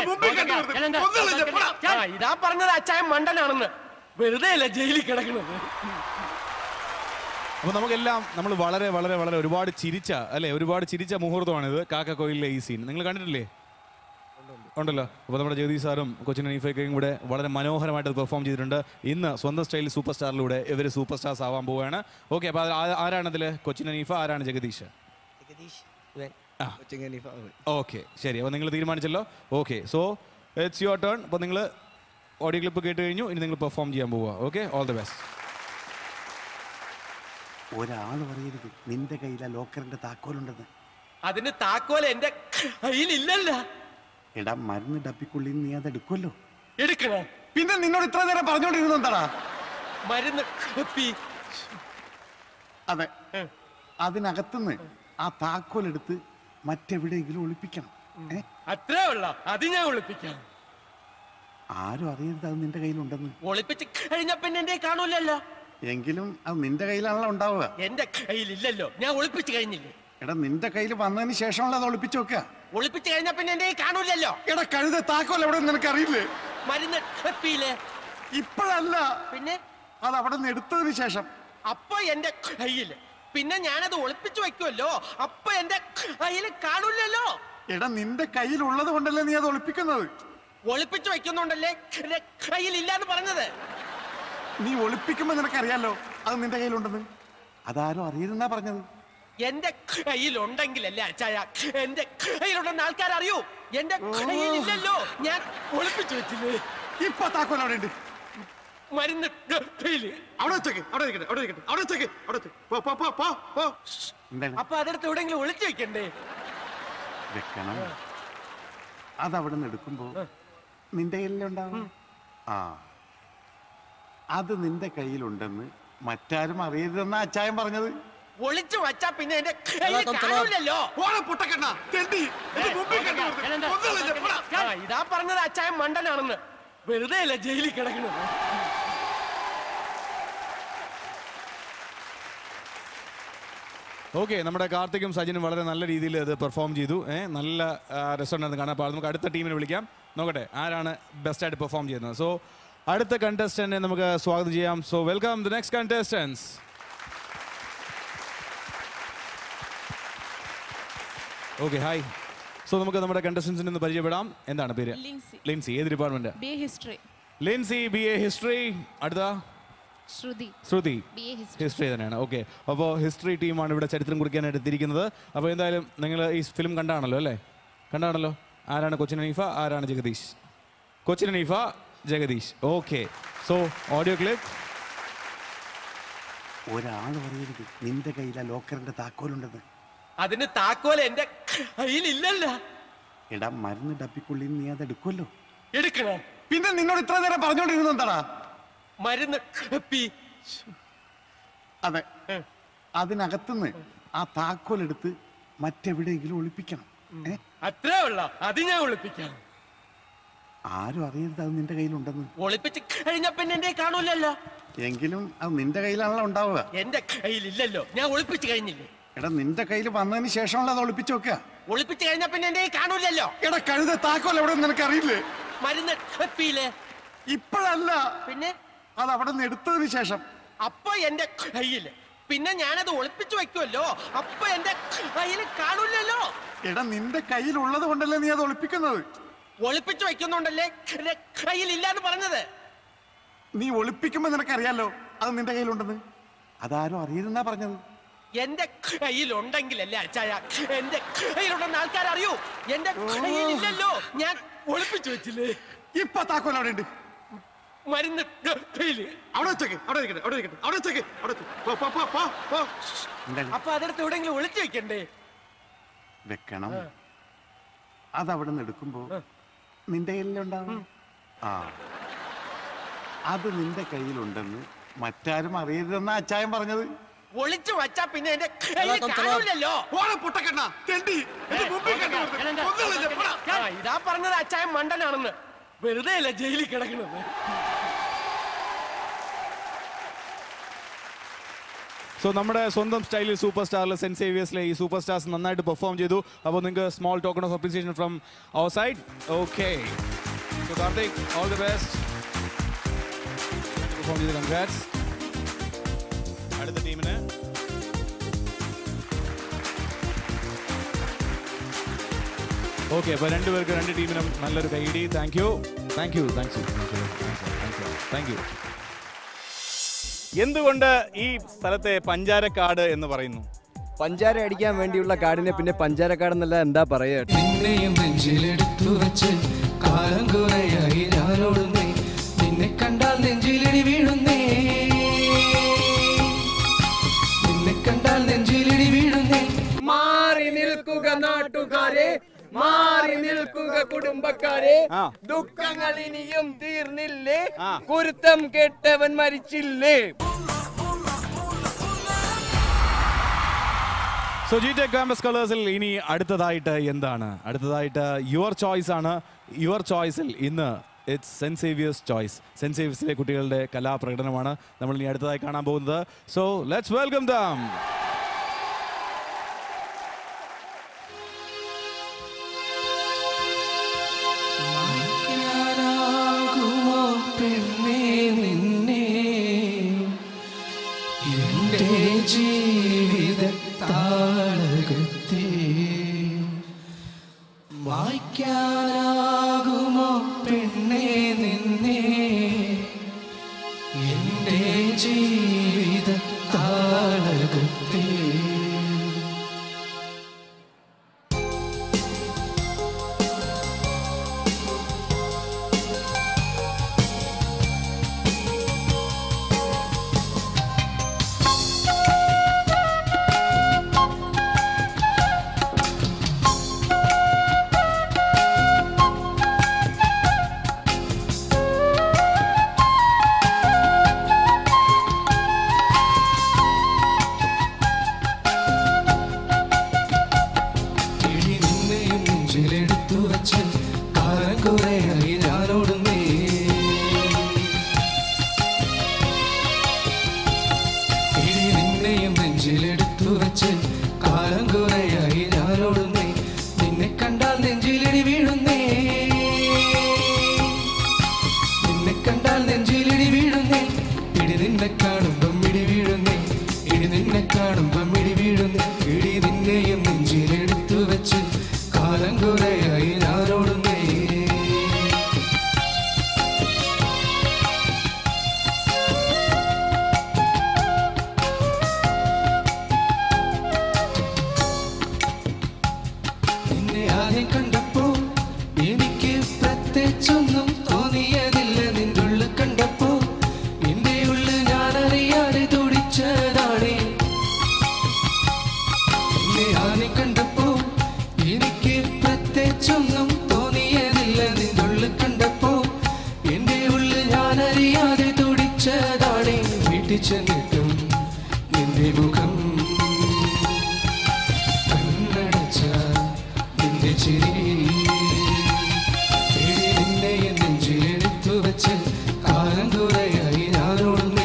S8: ആ, ഇതാ പറഞ്ഞത് അച്ചായൻ മണ്ടനാണെന്ന് വെറുതെ അല്ല ജയിലിൽ കിടക്കുന്നത്
S1: അപ്പോൾ നമുക്കെല്ലാം നമ്മൾ വളരെ വളരെ വളരെ ഒരുപാട് ചിരിച്ച അല്ലെ ഒരുപാട് ചിരിച്ച മുഹൂർത്തമാണിത് കാക്കക്കോയിലെ ഈ സീൻ നിങ്ങൾ കണ്ടിട്ടില്ലേ ഉണ്ടല്ലോ അപ്പോൾ നമ്മുടെ ജഗദീഷ് സാറും കൊച്ചിൻ അനീഫയൊക്കെയും കൂടെ വളരെ മനോഹരമായിട്ട് പെർഫോം ചെയ്തിട്ടുണ്ട് ഇന്ന് സ്വന്തം സ്റ്റൈൽ സൂപ്പർ സ്റ്റാറിലൂടെ ഇവർ സൂപ്പർ സ്റ്റാർസ് ആവാൻ പോവുകയാണ് ഓക്കെ അപ്പോൾ ആരാണതിൽ കൊച്ചിൻ അനീഫ ആരാണ് ജഗദീഷ്
S12: ജഗദീഷ് ഇവൻ
S1: ആ.
S4: കൊച്ചിൻ ഖലീഫ അവൻ.
S1: ഓക്കെ ശരി അപ്പോൾ നിങ്ങൾ തീരുമാനിച്ചല്ലോ okay so it's your turn അപ്പോൾ നിങ്ങൾ ഓഡിയോ ക്ലിപ്പ് കേട്ട് കഴിഞ്ഞു ഇനി നിങ്ങൾ പെർഫോം ചെയ്യാൻ പോവുക ഓക്കെ ഓൾ ദി ബെസ്റ്റ്
S7: ഒരാൾ പറയരുത് നിന്റെ കയ്യിലാ ലോക്കറിന്റെ താക്കോലുണ്ടെന്ന്
S8: അതിന് താക്കോൽ എന്റെ കയ്യിലില്ലല്ല
S7: എടാ മരുന്ന് ഡപ്പിക്കുള്ളിൽ നീ അത് എടുക്കുമല്ലോ
S8: എടുക്കണ
S7: പിന്നെ നിന്നോട് ഇത്ര നേരം പറഞ്ഞോണ്ടിരുന്നു എന്താടാ
S8: മരുന്ന് കുപ്പി.
S7: അതെ അതിനകത്തുനിന്ന് ആ താക്കോൽ എടുത്ത് മറ്റെവിടെയെങ്കിലും ഒളിപ്പിക്കണം ഏ
S8: അത്രേ ഉള്ള അത് ഞാൻ ഒളിപ്പിക്കാം
S7: ആരും അറിയരുത് അത് നിന്റെ കയ്യിലുണ്ടെന്ന്
S8: ഒളിപ്പിച്ച് കഴിഞ്ഞ പിന്നെ എന്റെ കാണൂലല്ലോ
S7: എങ്കിലും അത് നിന്റെ കയ്യിലാണല്ലോ ഉണ്ടാവുക
S8: എന്റെ കയ്യിലില്ലല്ലോ ഞാൻ ഒളിപ്പിച്ച് കഴിഞ്ഞില്ലേ
S7: എടാ നിന്റെ കയ്യിൽ വന്നതിന് ശേഷമുള്ള അത് ഒളിപ്പിച്ചു വെക്കുക
S8: ഒളിപ്പിച്ച് കഴിഞ്ഞ പിന്നെ എന്റെ കാണൂലല്ലോ
S7: എടാ കഴുത താക്കോൽ എവിടെ നിനക്ക് അറിയില്ലേ
S8: മരുന്ന് കുപ്പിയിലെ
S7: ഇപ്പോഴല്ല
S8: പിന്നെ
S7: അത് അവിടെ നിന്ന് എടുത്തതിന് ശേഷം
S8: അപ്പൊ എന്റെ കയ്യില് പിന്നെ ഞാനത് ഒളിപ്പിച്ചു വെക്കുമല്ലോ അപ്പൊ എന്റെ കയ്യിൽ കാണൂലല്ലോ
S7: എടാ നിന്റെ കയ്യിലുള്ളത് കൊണ്ടല്ലേ നീ അത് ഒളിപ്പിക്കുന്നത്
S8: ഒളിപ്പിച്ചു വെക്കുന്നുണ്ടല്ലേ എന്റെ കയ്യിലില്ലാന്ന് പറഞ്ഞത്
S7: നീ ഒളിപ്പിക്കുമ്പോ നിനക്കറിയാലോ അത് നിന്റെ കയ്യിലുണ്ടെന്ന് അതാരും അറിയരുതെന്നാ പറഞ്ഞത്
S8: എന്റെ കയ്യിലുണ്ടെങ്കിലല്ലേ അച്ചായ എന്റെ കയ്യിലുണ്ടെന്ന് ആൾക്കാർ അറിയൂ എന്റെ കയ്യിലില്ലല്ലോ ഞാൻ ഒളിപ്പിച്ചു വെച്ചില്ലേ
S7: ഇപ്പൊ താക്കോൽ അവിടെ ഉണ്ട്
S8: മരുന്ന് കയ്യില്
S7: അവിടെ വെച്ചേക്ക് അവിടെ ഇരിക്കട്ടെ അവിടെ ഇരിക്കട്ടെ അവിടെ വെച്ചേക്ക് അവിടെ വെച്ചേക്ക്. പോ പോ പോ പോ പോ എന്താണ്
S8: അപ്പൊ അതെടുത്ത് എവിടെയെങ്കിലും ഒളിച്ചു വെക്കണ്ടേ
S7: വെക്കണം അതവിടെ നിന്ന് എടുക്കുമ്പോ നിന്റെ കയ്യിലുണ്ടാവും ആ അത് നിന്റെ കയ്യിലുണ്ടെന്ന് മറ്റാരും അറിയരുതെന്നാ അച്ചായൻ പറഞ്ഞത്
S8: ഒളിച്ചു വച്ചാ പിന്നെ എന്റെ കയ്യിൽ കാണൂലല്ലോ
S7: പൊട്ടക്കണ്ണ തെണ്ടി
S8: ആ, ഇതാ പറഞ്ഞത് അച്ചായൻ മണ്ടനാണെന്ന് വെറുതെ അല്ല ജയിലിൽ കിടക്കുന്നത്
S1: ഓക്കെ നമ്മുടെ കാർത്തിക്കും സജിനും വളരെ നല്ല രീതിയിൽ അത് പെർഫോം ചെയ്തു ഏഹ് നല്ല രസമുണ്ടായിരുന്നു കാണാൻ അപ്പോൾ നമുക്ക് അടുത്ത ടീമിനെ വിളിക്കാം നോക്കട്ടെ ആരാണ് ബെസ്റ്റ് ആയിട്ട് പെർഫോം ചെയ്യുന്നത് സോ അടുത്ത കണ്ടസ്റ്റന്റിനെ നമുക്ക് സ്വാഗതം ചെയ്യാം so welcome the next contestants okay hi so നമുക്ക് നമ്മുടെ കണ്ടസ്റ്റൻസിനെ ഒന്ന് പരിചയപ്പെടാം എന്താണ് പേര്
S5: ലിൻസി.
S1: ലിൻസി ഏത് department
S5: B A history
S1: Lincy B A history അടുത്ത
S5: Shruthi
S1: Shruthi
S5: B A history
S1: history തന്നെയാണ് ഓക്കെ അപ്പോൾ ഹിസ്റ്ററി ടീമാണ് ഇവിടെ ചരിത്രം കുറിക്കാനായിട്ട് എത്തിയിരിക്കുന്നത് അപ്പോൾ എന്തായാലും നിങ്ങൾ ഈ ഫിലിം കണ്ടാണല്ലോ അല്ലേ കണ്ടാണല്ലോ ആരാണ് കൊച്ചിൻ ഹനീഫ ആരാണ് Jagadeesh Cochin Haneefa Jagadeesh okay so audio clip
S7: ഒരാൾ പറയരുത് നിന്റെ കയ്യിലാ ലോക്കറിന്റെ താക്കോലുണ്ടെന്ന്
S8: അതിന് താക്കോൽ എന്റെ കയ്യിലില്ലല്ല
S7: എടാ മരുന്ന് ഡപ്പിക്കുള്ളിൽ നീ അത് എടുക്കുമല്ലോ
S8: എടുക്കണ
S7: പിന്നെ നിന്നോട് ഇത്ര നേരം പറഞ്ഞോണ്ടിരുന്നു എന്താടാ
S8: മരുന്ന് കുപ്പി.
S7: അതെ അതിനകത്തുനിന്ന് ആ താക്കോൽ എടുത്ത് മറ്റെവിടെയെങ്കിലും ഒളിപ്പിക്കണം ഏ
S8: അത്രേ ഉള്ള അത് ഞാൻ ഒളിപ്പിക്കാം
S7: ആരും അറിയരുത് അത് നിന്റെ കയ്യിലുണ്ടെന്ന്
S8: ഒളിപ്പിച്ച് കഴിഞ്ഞ പിന്നെ എന്റെ കാണൂലല്ലോ
S7: എങ്കിലും അത് നിന്റെ കയ്യിലാണല്ലോ ഉണ്ടാവുക
S8: എന്റെ കയ്യിലില്ലല്ലോ ഞാൻ ഒളിപ്പിച്ച് കഴിഞ്ഞില്ലേ
S7: എടാ നിന്റെ കയ്യിൽ വന്നതിന് ശേഷമുള്ള അത് ഒളിപ്പിച്ചു വെക്കുക
S8: ഒളിപ്പിച്ച് കഴിഞ്ഞ പിന്നെ എന്റെ കാണൂലല്ലോ
S7: എടാ കഴുത താക്കോൽ എവിടെ നിനക്ക് അറിയില്ലേ
S8: മരുന്ന് കുപ്പിയിലെ
S7: ഇപ്പോഴല്ല
S8: പിന്നെ
S7: അത് അവിടെ നിന്ന് എടുത്തതിന് ശേഷം
S8: അപ്പൊ എന്റെ കയ്യില് പിന്നെ ഞാനത് ഒളിപ്പിച്ചു വെക്കുമല്ലോ അപ്പൊ എന്റെ കയ്യിൽ കാണൂലല്ലോ
S7: എടാ നിന്റെ കയ്യിലുള്ളത് കൊണ്ടല്ലേ നീ അത് ഒളിപ്പിക്കുന്നത്
S8: ഒളിപ്പിച്ചു വെക്കുന്നുണ്ടല്ലേ എന്റെ കയ്യിലില്ലാന്ന് പറഞ്ഞത്
S7: നീ ഒളിപ്പിക്കുമ്പോ നിനക്കറിയാലോ അത് നിന്റെ കയ്യിലുണ്ടെന്ന് അതാരും അറിയരുതെന്നാ പറഞ്ഞത്
S8: എന്റെ കയ്യിലുണ്ടെങ്കിലല്ലേ അച്ചായ എന്റെ കയ്യിലുണ്ടെന്ന് ആൾക്കാർ അറിയൂ എന്റെ കയ്യിലില്ലല്ലോ ഞാൻ ഒളിപ്പിച്ചു വെച്ചില്ലേ
S7: ഇപ്പൊ താക്കോൽ അവിടെ ഉണ്ട്
S8: മരുന്ന് കയ്യില്
S7: അവിടെ വെച്ചേക്ക് അവിടെ ഇരിക്കട്ടെ അവിടെ ഇരിക്കട്ടെ അവിടെ വെച്ചേക്ക് അവിടെ വെച്ച്. പോ, പോ, പോ, പോ, പോ. എന്താണ്
S8: അപ്പൊ അതെടുത്ത് എവിടെയെങ്കിലും ഒളിച്ചു വെക്കണ്ടേ
S7: വെക്കണം അതവിടെ നിന്ന് എടുക്കുമ്പോ നിന്റെ കയ്യിലുണ്ടാവും ആ അത് നിന്റെ കയ്യിലുണ്ടെന്ന് മറ്റാരും അറിയരുതെന്നാ അച്ചായൻ പറഞ്ഞത്
S8: ഒളിച്ചു വച്ചാ പിന്നെ എന്റെ കയ്യിൽ കാണൂലല്ലോ ആ, ഇതാ പറഞ്ഞത് അച്ചായൻ മണ്ടനാണെന്ന്
S6: വെറുതെ അല്ല ജയിലിൽ കിടക്കണത്
S1: സോ നമ്മുടെ സ്വന്തം സ്റ്റൈലിൽ സൂപ്പർ സ്റ്റാറിലെ സെന്റ് സേവിയേഴ്സിലെ ഈ സൂപ്പർ സ്റ്റാർസ് നന്നായിട്ട് പെർഫോം ചെയ്തു അപ്പോൾ നിങ്ങൾക്ക് small token of appreciation from അവർ side okay so Karthik all the best perform ചെയ്ത് കൺഗ്രാറ്റ്സ് അടുത്ത ടീമിന് ഓക്കെ അപ്പോൾ രണ്ടുപേർക്ക് രണ്ട് ടീമിനും നല്ലൊരു കൈയിടി thank you thank you thank you thank you എന്തുകൊണ്ട് ഈ സ്ഥലത്തെ പഞ്ചാരക്കാട് എന്ന് പറയുന്നു
S13: പഞ്ചാര അടിക്കാൻ വേണ്ടിയുള്ള കാടിനെ പിന്നെ പഞ്ചാരക്കാട് എന്നല്ല എന്താ പറയുക
S11: നിന്നെയും നെഞ്ചിലെടുത്തു വെച്ച് കാലം കുറയായി ഞാനോടുന്നേ നിന്നെ കണ്ടാൽ നെഞ്ചിലിടി വീഴുന്നേ നിന്നെ കണ്ടാൽ നെഞ്ചിലിടി വീഴുന്നേ
S6: മാറി നിൽക്കുക നാട്ടുകാരെ മാറി നിൽക്കുക കുടുംബക്കാരെ ദുഃഖങ്ങൾ ഇനിയും തീർന്നില്ലേ കുരുത്തം കെട്ടവൻ മരിച്ചില്ലേ
S1: സോ ജി ടെക് ക്യാമ്പസ് കളേഴ്സിൽ ഇനി അടുത്തതായിട്ട് എന്താണ് അടുത്തതായിട്ട് യുവർ ചോയ്സ് ആണ് യുവർ ചോയ്സിൽ ഇന്ന് it's saint Xavier's choice saint സേവിയേഴ്സിലെ കുട്ടികളുടെ കലാപ്രകടനമാണ് നമ്മൾ ഇനി അടുത്തതായി കാണാൻ പോകുന്നത് സോ ലെറ്റ്സ് വെൽക്കം ദം
S11: ഞാനാകുമോ പെണ്ണേ നിന്നെ എന്റെ ജീവിത താളകത്തെ വായിക്കാനാകുമോ പെണ്ണേ നിന്നെ എന്റെ ജീവിത താളകത്തെ ഇനി നിന്നെയും നെഞ്ചിലെടുത്തു വച്ച് കാലം കുറയായി ഞാനോടുന്നേ ഇനി നിന്നെയും നെഞ്ചിലെടുത്തു വച്ച് കാലം കുറയായി ഞാനോടുന്നേ നിന്നെ കണ്ടാൽ നെഞ്ചിലിടി വീഴുന്നേ നിന്നെ കണ്ടാൽ നെഞ്ചിലിടി വീഴുന്നേ ഇടി നിന്നെ കാണുമ്പം ഇടി വീഴുന്നേ ഇടി നിന്നെ കാണുമ്പം ഇടി വീഴുന്നേ ഇടി നിന്നെയും നെഞ്ചിലെടുത്തു വെച്ച് കാലം കുറയായി ഞാനോടുന്നേ നിന്നെ ആദ്യം കണ്ടപ്പോ എനിക്ക് പ്രത്യേകിച്ചൊന്നും തോന്നിയതില്ല നിന്റെ ഉള്ളിൽ കണ്ടപ്പോ എന്റെ ഉള്ളിൽ ഞാൻ അറിയാതെ തുടിച്ചതാണ് നിന്നെ ആദ്യം കണ്ടപ്പോ എനിക്ക് പ്രത്യേകിച്ചൊന്നും തോന്നിയതില്ല നിന്റെ ഉള്ളിൽ കണ്ടപ്പോ എന്റെ ഉള്ളിൽ ഞാൻ അറിയാതെ തുടിച്ചതാണ് വീട്ടിൽ ചെന്നിട്ടും നിന്റെ മുഖം കണ്ണടച്ച നിന്റെ ചിരി ഇടി നിന്നെ എൻ നെഞ്ചിലെടുത്തു വെച്ച് കാലം കുറയായി ഞാനോടുന്നേ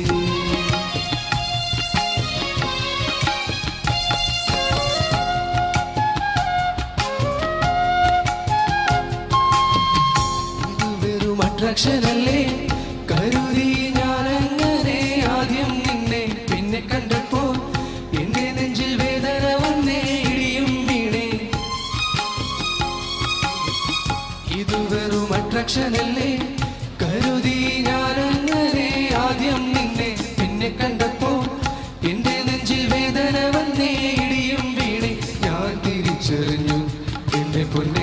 S11: ഇത് വെറും അട്രാക്ഷൻ അല്ലേ കരുതി ഞാനങ്ങനെ ആദ്യം നിന്നെ പിന്നെ കണ്ടപ്പോ എന്റെ നെഞ്ചിൽ വേദന വന്നേ ഇടിയും വീണേ ഇത് വെറും അട്രാക്ഷൻ അല്ലേ കരുതി ഞാനങ്ങനെ ആദ്യം നിന്നെ പിന്നെ കണ്ടപ്പോ എന്റെ നെഞ്ചിൽ വേദന വന്നേ ഇടിയും വീണേ ഞാൻ തിരിച്ചറിഞ്ഞു എന്റെ പൊന്നേ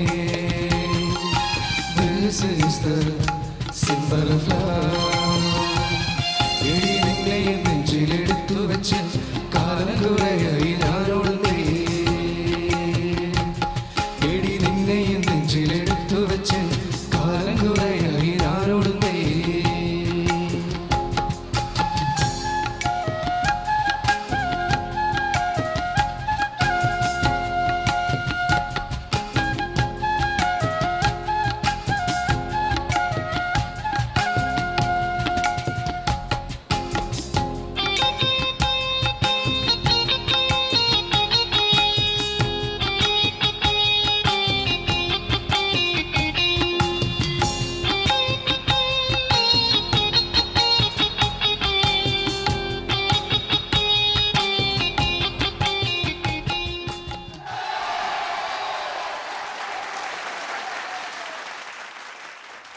S11: This is the symbol of love. ഇടി നിന്നെ എൻ നെഞ്ചിലെടുത്തു വെച്ച് കാലം കുറയായി ഞാനോടുന്നേ ഇടി നിന്നെ എൻ നെഞ്ചിലെടുത്തു വെച്ച് കാലം കുറ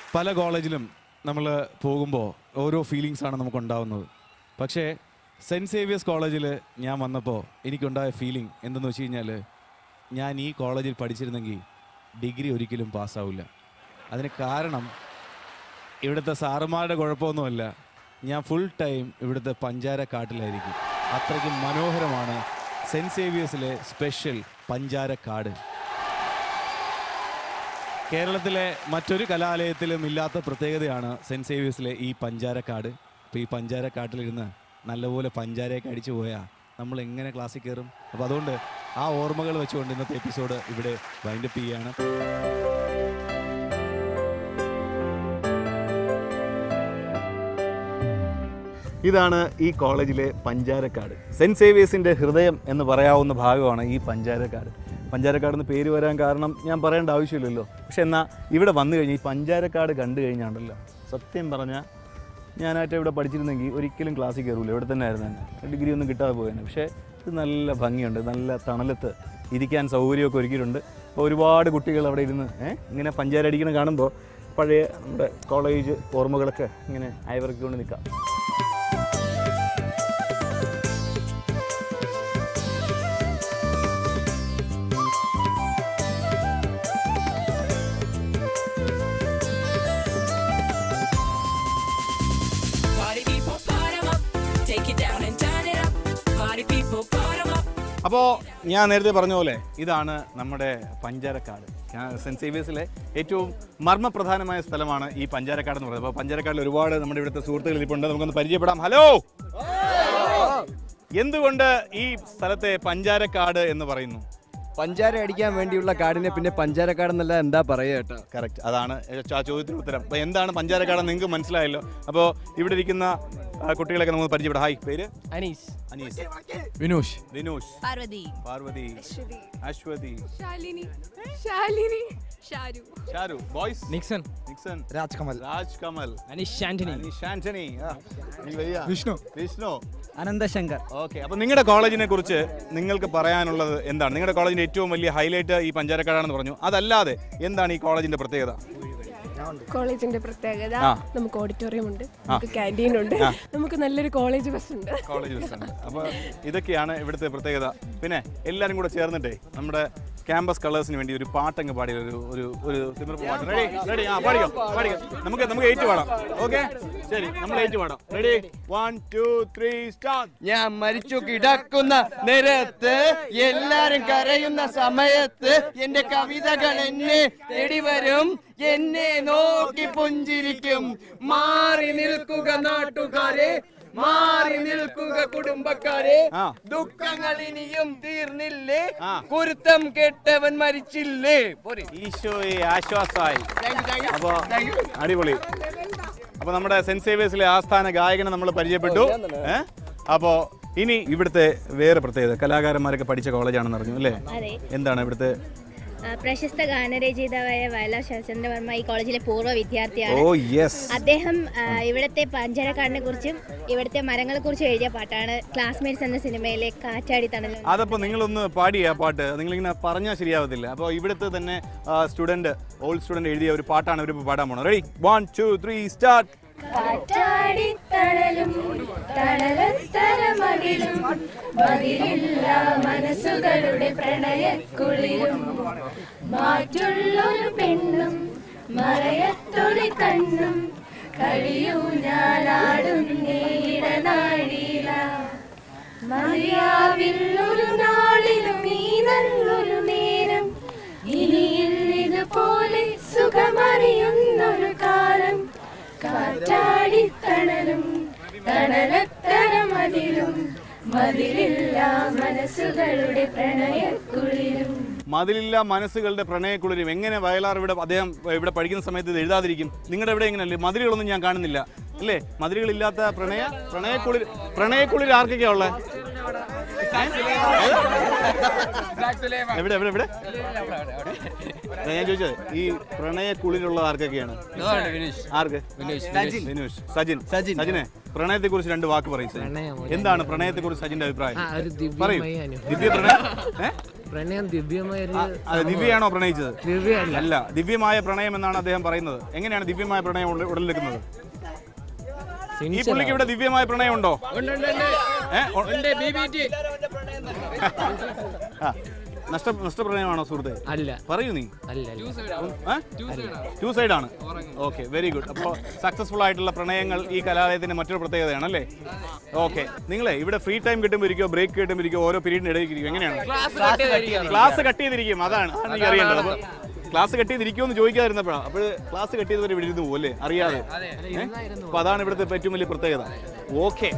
S1: പല കോളേജിലും നമ്മൾ പോകുമ്പോൾ ഓരോ ഫീലിങ്സ് ആണ് നമുക്ക് ഉണ്ടാവുന്നത് പക്ഷേ സെൻറ്റ് സേവിയേഴ്സ് കോളേജിൽ ഞാൻ വന്നപ്പോൾ എനിക്കുണ്ടായ ഫീലിംഗ് എന്തെന്ന് വെച്ച് കഴിഞ്ഞാൽ ഞാൻ ഈ കോളേജിൽ പഠിച്ചിരുന്നെങ്കിൽ ഡിഗ്രി ഒരിക്കലും പാസ്സാവില്ല അതിന് കാരണം ഇവിടുത്തെ സാറുമാരുടെ കുഴപ്പമൊന്നുമല്ല ഞാൻ ഫുൾ ടൈം ഇവിടുത്തെ പഞ്ചാര കാട്ടിലായിരിക്കും അത്രയ്ക്ക് മനോഹരമാണ് സെൻറ്റ് സേവിയേഴ്സിലെ സ്പെഷ്യൽ പഞ്ചാരക്കാട് കേരളത്തിലെ മറ്റൊരു കലാലയത്തിലും ഇല്ലാത്ത പ്രത്യേകതയാണ് സെൻറ്റ് സേവിയേഴ്സിലെ ഈ പഞ്ചാരക്കാട് അപ്പോൾ ഈ പഞ്ചാരക്കാട്ടിലിരുന്ന് നല്ലപോലെ പഞ്ചാരയൊക്കെ അടിച്ചു പോയാൽ നമ്മൾ എങ്ങനെ ക്ലാസ്സിൽ കയറും അപ്പോൾ അതുകൊണ്ട് ആ ഓർമ്മകൾ വെച്ചുകൊണ്ട് ഇന്നത്തെ എപ്പിസോഡ് ഇവിടെ വൈൻഡപ്പ് ചെയ്യുകയാണ്
S9: ഇതാണ് ഈ കോളേജിലെ പഞ്ചാരക്കാട് സെൻറ്റ് സേവിയേഴ്സിൻ്റെ ഹൃദയം എന്ന് പറയാവുന്ന ഭാഗമാണ് ഈ പഞ്ചാരക്കാട് പഞ്ചാരക്കാട് എന്ന് പേര് വരാൻ കാരണം ഞാൻ പറയേണ്ട ആവശ്യമില്ലല്ലോ പക്ഷെ എന്നാൽ ഇവിടെ വന്നു കഴിഞ്ഞ് ഈ പഞ്ചാരക്കാട് കണ്ടു കഴിഞ്ഞാണ്ടല്ലോ സത്യം പറഞ്ഞാൽ ഞാനായിട്ട് ഇവിടെ പഠിച്ചിരുന്നെങ്കിൽ ഒരിക്കലും ക്ലാസ്സിൽ കയറൂല ഇവിടെ തന്നെ ആയിരുന്നു തന്നെ ഡിഗ്രി ഒന്നും കിട്ടാതെ പോയേനെ പക്ഷേ ഇത് നല്ല ഭംഗിയുണ്ട് നല്ല തണലത്ത് ഇരിക്കാൻ സൗകര്യമൊക്കെ ഒരുക്കിയിട്ടുണ്ട് അപ്പോൾ ഒരുപാട് കുട്ടികൾ അവിടെ ഇരുന്ന് ഏ, ഇങ്ങനെ പഞ്ചാര അടിക്കണം കാണുമ്പോൾ പഴയ നമ്മുടെ കോളേജ് ഓർമ്മകളൊക്കെ ഇങ്ങനെ അയവിറക്കിക്കൊണ്ട് നിൽക്കാം
S2: Party people, bottom up. Take it down and turn it up. Party people, bottom up.
S9: അപ്പോൾ ഞാൻ നേരത്തെ പറഞ്ഞ പോലെ ഇതാണ് നമ്മുടെ പഞ്ചാരക്കാട് ഞാൻ സെൻറ്റ് സേവിയേഴ്സിലെ ഏറ്റവും മർമ്മപ്രധാനമായ സ്ഥലമാണ് ഈ പഞ്ചാരക്കാട് എന്ന് പറയുന്നത് അപ്പോൾ പഞ്ചാരക്കാടിൽ ഒരുപാട് നമ്മുടെ ഇവിടുത്തെ സുഹൃത്തുക്കൾ ഇരിപ്പുണ്ട് നമുക്കൊന്ന് പരിചയപ്പെടാം ഹലോ എന്തുകൊണ്ട് ഈ സ്ഥലത്തെ പഞ്ചാരക്കാട് എന്ന് പറയുന്നു
S13: പഞ്ചാര അടിക്കാൻ വേണ്ടിയുള്ള കാടിനെ പിന്നെ പഞ്ചാരക്കാടെന്നല്ല എന്താ പറയുക കേട്ടോ
S9: കറക്റ്റ് അതാണ് ആ ചോദ്യത്തിന് ഉത്തരം അപ്പോൾ എന്താണ് പഞ്ചാരക്കാട് നിങ്ങൾക്ക് മനസ്സിലായല്ലോ അപ്പോൾ ഇവിടെ ഇരിക്കുന്ന ആ, കുട്ടികളൊക്കെ നമുക്ക് പരിചയപ്പെടാം ഹായ് പേര്
S12: Anees
S9: Anees
S10: Vinosh
S9: Vinosh
S5: Parvathi
S9: Parvathi Aswathy
S14: Shalini Shalini Sharu
S9: Sharu boys
S10: Nixon
S9: Nixon
S13: Raj Kamal
S9: Raj Kamal
S10: Aneesh Antony
S9: Aneesh Antony ആ, നീ വയ്യ.
S10: വിഷ്ണു
S9: വിഷ്ണു
S13: അനന്തശങ്കർ
S9: ഓക്കെ അപ്പൊ നിങ്ങളുടെ കോളേജിനെ കുറിച്ച് നിങ്ങൾക്ക് പറയാനുള്ളത് എന്താണ് നിങ്ങളുടെ കോളേജിന്റെ ഏറ്റവും വലിയ ഹൈലൈറ്റ് ഈ പഞ്ചാരക്കാടാണെന്ന് പറഞ്ഞു അതല്ലാതെ എന്താണ് ഈ കോളേജിന്റെ പ്രത്യേകത
S14: കോളേജിന്റെ പ്രത്യേകത
S9: ആ.
S14: നമുക്ക് ഓഡിറ്റോറിയം ഉണ്ട് നമുക്ക് ക്യാൻറ്റീൻ ഉണ്ട്
S9: ആ.
S14: നമുക്ക് നല്ലൊരു കോളേജ് ബസ് ഉണ്ട്
S9: കോളേജ് ബസ്സാണ് അപ്പോൾ ഇതൊക്കെയാണ് ഇവിടുത്തെ പ്രത്യേകത പിന്നെ എല്ലാവരും കൂടെ ചേർന്നിട്ടേ നമ്മുടെ ക്യാമ്പസ് കളേഴ്സിന് വേണ്ടി ഒരു പാട്ടങ്ങ് പാടി ഒരു ഒരു ഒരു തിമിർപ്പ് പാട്ട് റെഡി റെഡി ആ പാടിക്കോ പാടിക്കോ നമുക്ക് നമുക്ക് ഏറ്റു പാടാം ഓക്കെ ശരി നമ്മൾ ഏറ്റു പാടാം ready one two three start
S6: ഞാൻ മരിച്ചു കിടക്കുന്ന നേരത്ത് എല്ലാരും കരയുന്ന സമയത്ത് എന്റെ കവിതകൾ എന്നെ തേടി വരും എന്നെ നോക്കി പുഞ്ചിരിക്കും മാറി നിൽക്കുക നാട്ടുകാരെ മാറി നിൽക്കുക കുടുംബക്കാരെ
S9: ആ.
S6: ദുഃഖങ്ങൾ ഇനിയും തീർന്നില്ലേ
S9: ആ.
S6: കുരുത്തം കെട്ടവൻ മരിച്ചില്ലേ പോരെ.
S9: ഈശോയെ ആശ്വാസമായി
S6: Thank you, thank you.
S9: അപ്പോൾ
S6: Thank you.
S9: അടിപൊളി അപ്പോൾ നമ്മുടെ സെന്റ് സേവിയേഴ്സിലെ ആസ്ഥാന ഗായകനെ നമ്മൾ പരിചയപ്പെട്ടു ഏ അപ്പോൾ ഇനി ഇവിടുത്തെ വേറെ പ്രത്യേകത കലാകാരന്മാരൊക്കെ പഠിച്ച കോളേജാണെന്ന് അറിഞ്ഞു അല്ലേ
S15: അതെ.
S9: എന്താണ് ഇവിടുത്തെ
S15: ആ, പ്രശസ്ത ഗാനരചയിതാവായ വയലാർ ശരചന്ദ്രവർമ്മ ഈ കോളേജിലെ പൂർവ്വ വിദ്യാർത്ഥിയാണ്
S9: ഓ യെസ്
S15: അദ്ദേഹം ആ, ഇവിടുത്തെ പഞ്ചരക്കാടിനെ കുറിച്ചും ഇവിടുത്തെ മരങ്ങളെ കുറിച്ചും എഴുതിയ പാട്ടാണ് ക്ലാസ്മേറ്റ്സ് എന്ന സിനിമയിലെ കാറ്റാടി തണലും
S9: അതപ്പോൾ നിങ്ങളൊന്ന് പാടിയ പാട്ട് നിങ്ങളിങ്ങനെ പറഞ്ഞാൽ ശരിയാവത്തില്ല അപ്പോൾ ഇവിടുത്തെ തന്നെ സ്റ്റുഡൻറ്റ് ഓൾഡ് സ്റ്റുഡൻറ്റ് എഴുതിയ ഒരു പാട്ടാണ് ഇവരിപ്പോൾ പാടാൻ പോണത് ready one two three start
S16: കാറ്റാടിത്തണലും തണലത്തരമകിലും മതിലില്ല മനസ്സുകളുടെ പ്രണയക്കുളിരും മാറ്റുള്ളൊരു പെണ്ണും മറയത്തൊളി കണ്ണും കളിയൂഞ്ഞാലാടും നീടനാഴിയില മതിയാവില്ലൊരു നാളിലും ഈ നല്ലൊരു നേരം ഇനിയിൽ ഇതുപോലെ സുഖമറിയുന്നൊരു കാലം കാറ്റാടിത്തണലും തണലത്തരമതിലും മതിലില്ല മനസ്സുകളുടെ പ്രണയക്കുളിരും
S9: മതിലില്ല മനസ്സുകളുടെ പ്രണയക്കുളിരും എങ്ങനെ വയലാർ ഇവിടെ അദ്ദേഹം ഇവിടെ പഠിക്കുന്ന സമയത്ത് ഇത് എഴുതാതിരിക്കും നിങ്ങളുടെ ഇവിടെ എങ്ങനെയല്ലേ മതിലുകളൊന്നും ഞാൻ കാണുന്നില്ല അല്ലേ മതിലുകളില്ലാത്ത പ്രണയ പ്രണയക്കുളിർ പ്രണയക്കുളിർ ആർക്കൊക്കെയാ ഉള്ളത് എവിടെ എവിടെ എവിടെ അതാ ഞാൻ ചോദിച്ചത് ഈ പ്രണയക്കുളിരുള്ളത് ആർക്കൊക്കെയാണ് ആർക്ക്
S12: സജിൻ.
S9: വിനോഷ് സജിൻ
S12: സജിൻ.
S9: സജിനെ പ്രണയത്തെ കുറിച്ച് രണ്ട് വാക്ക് പറയും സജിൻ.
S12: പ്രണയം ഒരു
S9: എന്താണ് പ്രണയത്തെ കുറിച്ച് സജിന്റെ അഭിപ്രായം
S12: ആ, ഒരു ദിവ്യമായ
S9: പറയൂ
S12: അനുഭവം.
S9: ദിവ്യ പ്രണയം ഏ?
S17: പ്രണയം ദിവ്യമായ ഒരു
S9: അതെ ദിവ്യയാണോ പ്രണയിച്ചത്
S17: ദിവ്യയല്ല.
S9: അല്ല ദിവ്യമായ പ്രണയം എന്നാണ് അദ്ദേഹം പറയുന്നത് എങ്ങനെയാണ് ദിവ്യമായ പ്രണയം ഉട- ഉടലെടുക്കുന്നത് ഈ പുള്ളിക്ക് ഇവിടെ ദിവ്യമായ പ്രണയം ഉണ്ടോ ഏ? ഉ- ആ, നഷ്ട നഷ്ടപ്രണയമാണോ സുഹൃത്തെ
S17: അല്ല
S9: പറയൂ നീ
S17: അല്ല
S9: ടു സൈഡ് ആണ് ഓക്കെ വെരി ഗുഡ് അപ്പോൾ സക്സസ്ഫുൾ ആയിട്ടുള്ള പ്രണയങ്ങൾ ഈ കലാലയത്തിന്റെ മറ്റൊരു പ്രത്യേകതയാണ് അല്ലേ ഓക്കെ നിങ്ങളെ ഇവിടെ ഫ്രീ ടൈം കിട്ടുമ്പോൾ ഇരിക്കോ ബ്രേക്ക് കിട്ടുമ്പോൾ ഇരിക്കോ ഓരോ പീരീഡിന് ഇടയിൽ ഇരിക്കും എങ്ങനെയാണ് ക്ലാസ് കട്ട് ചെയ്തിരിക്കും അതാണ് അതാണ് എനിക്ക് അറിയേണ്ടത് അപ്പോൾ ക്ലാസ് കട്ട് ചെയ്തിരിക്കുമോ എന്ന് ചോദിക്കാതിരുന്നപ്പോഴാണ് അപ്പോൾ ക്ലാസ് കട്ട് ചെയ്തവരെ ഇവിടെ ഇരുന്ന് പോലെ അറിയാതെ ഏ? അപ്പോൾ അതാണ് ഇവിടുത്തെ ഏറ്റവും വലിയ പ്രത്യേകത okay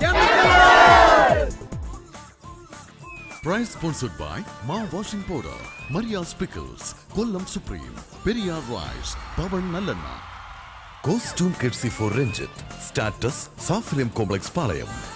S18: Prize sponsored by Ma Washing Powder, Maria's Pickles, Kollam Supreme, Periyar Rice, Pavan Nallanna.
S19: Costume Kitsy for Ranjit. Status Safilium Complex Palayam.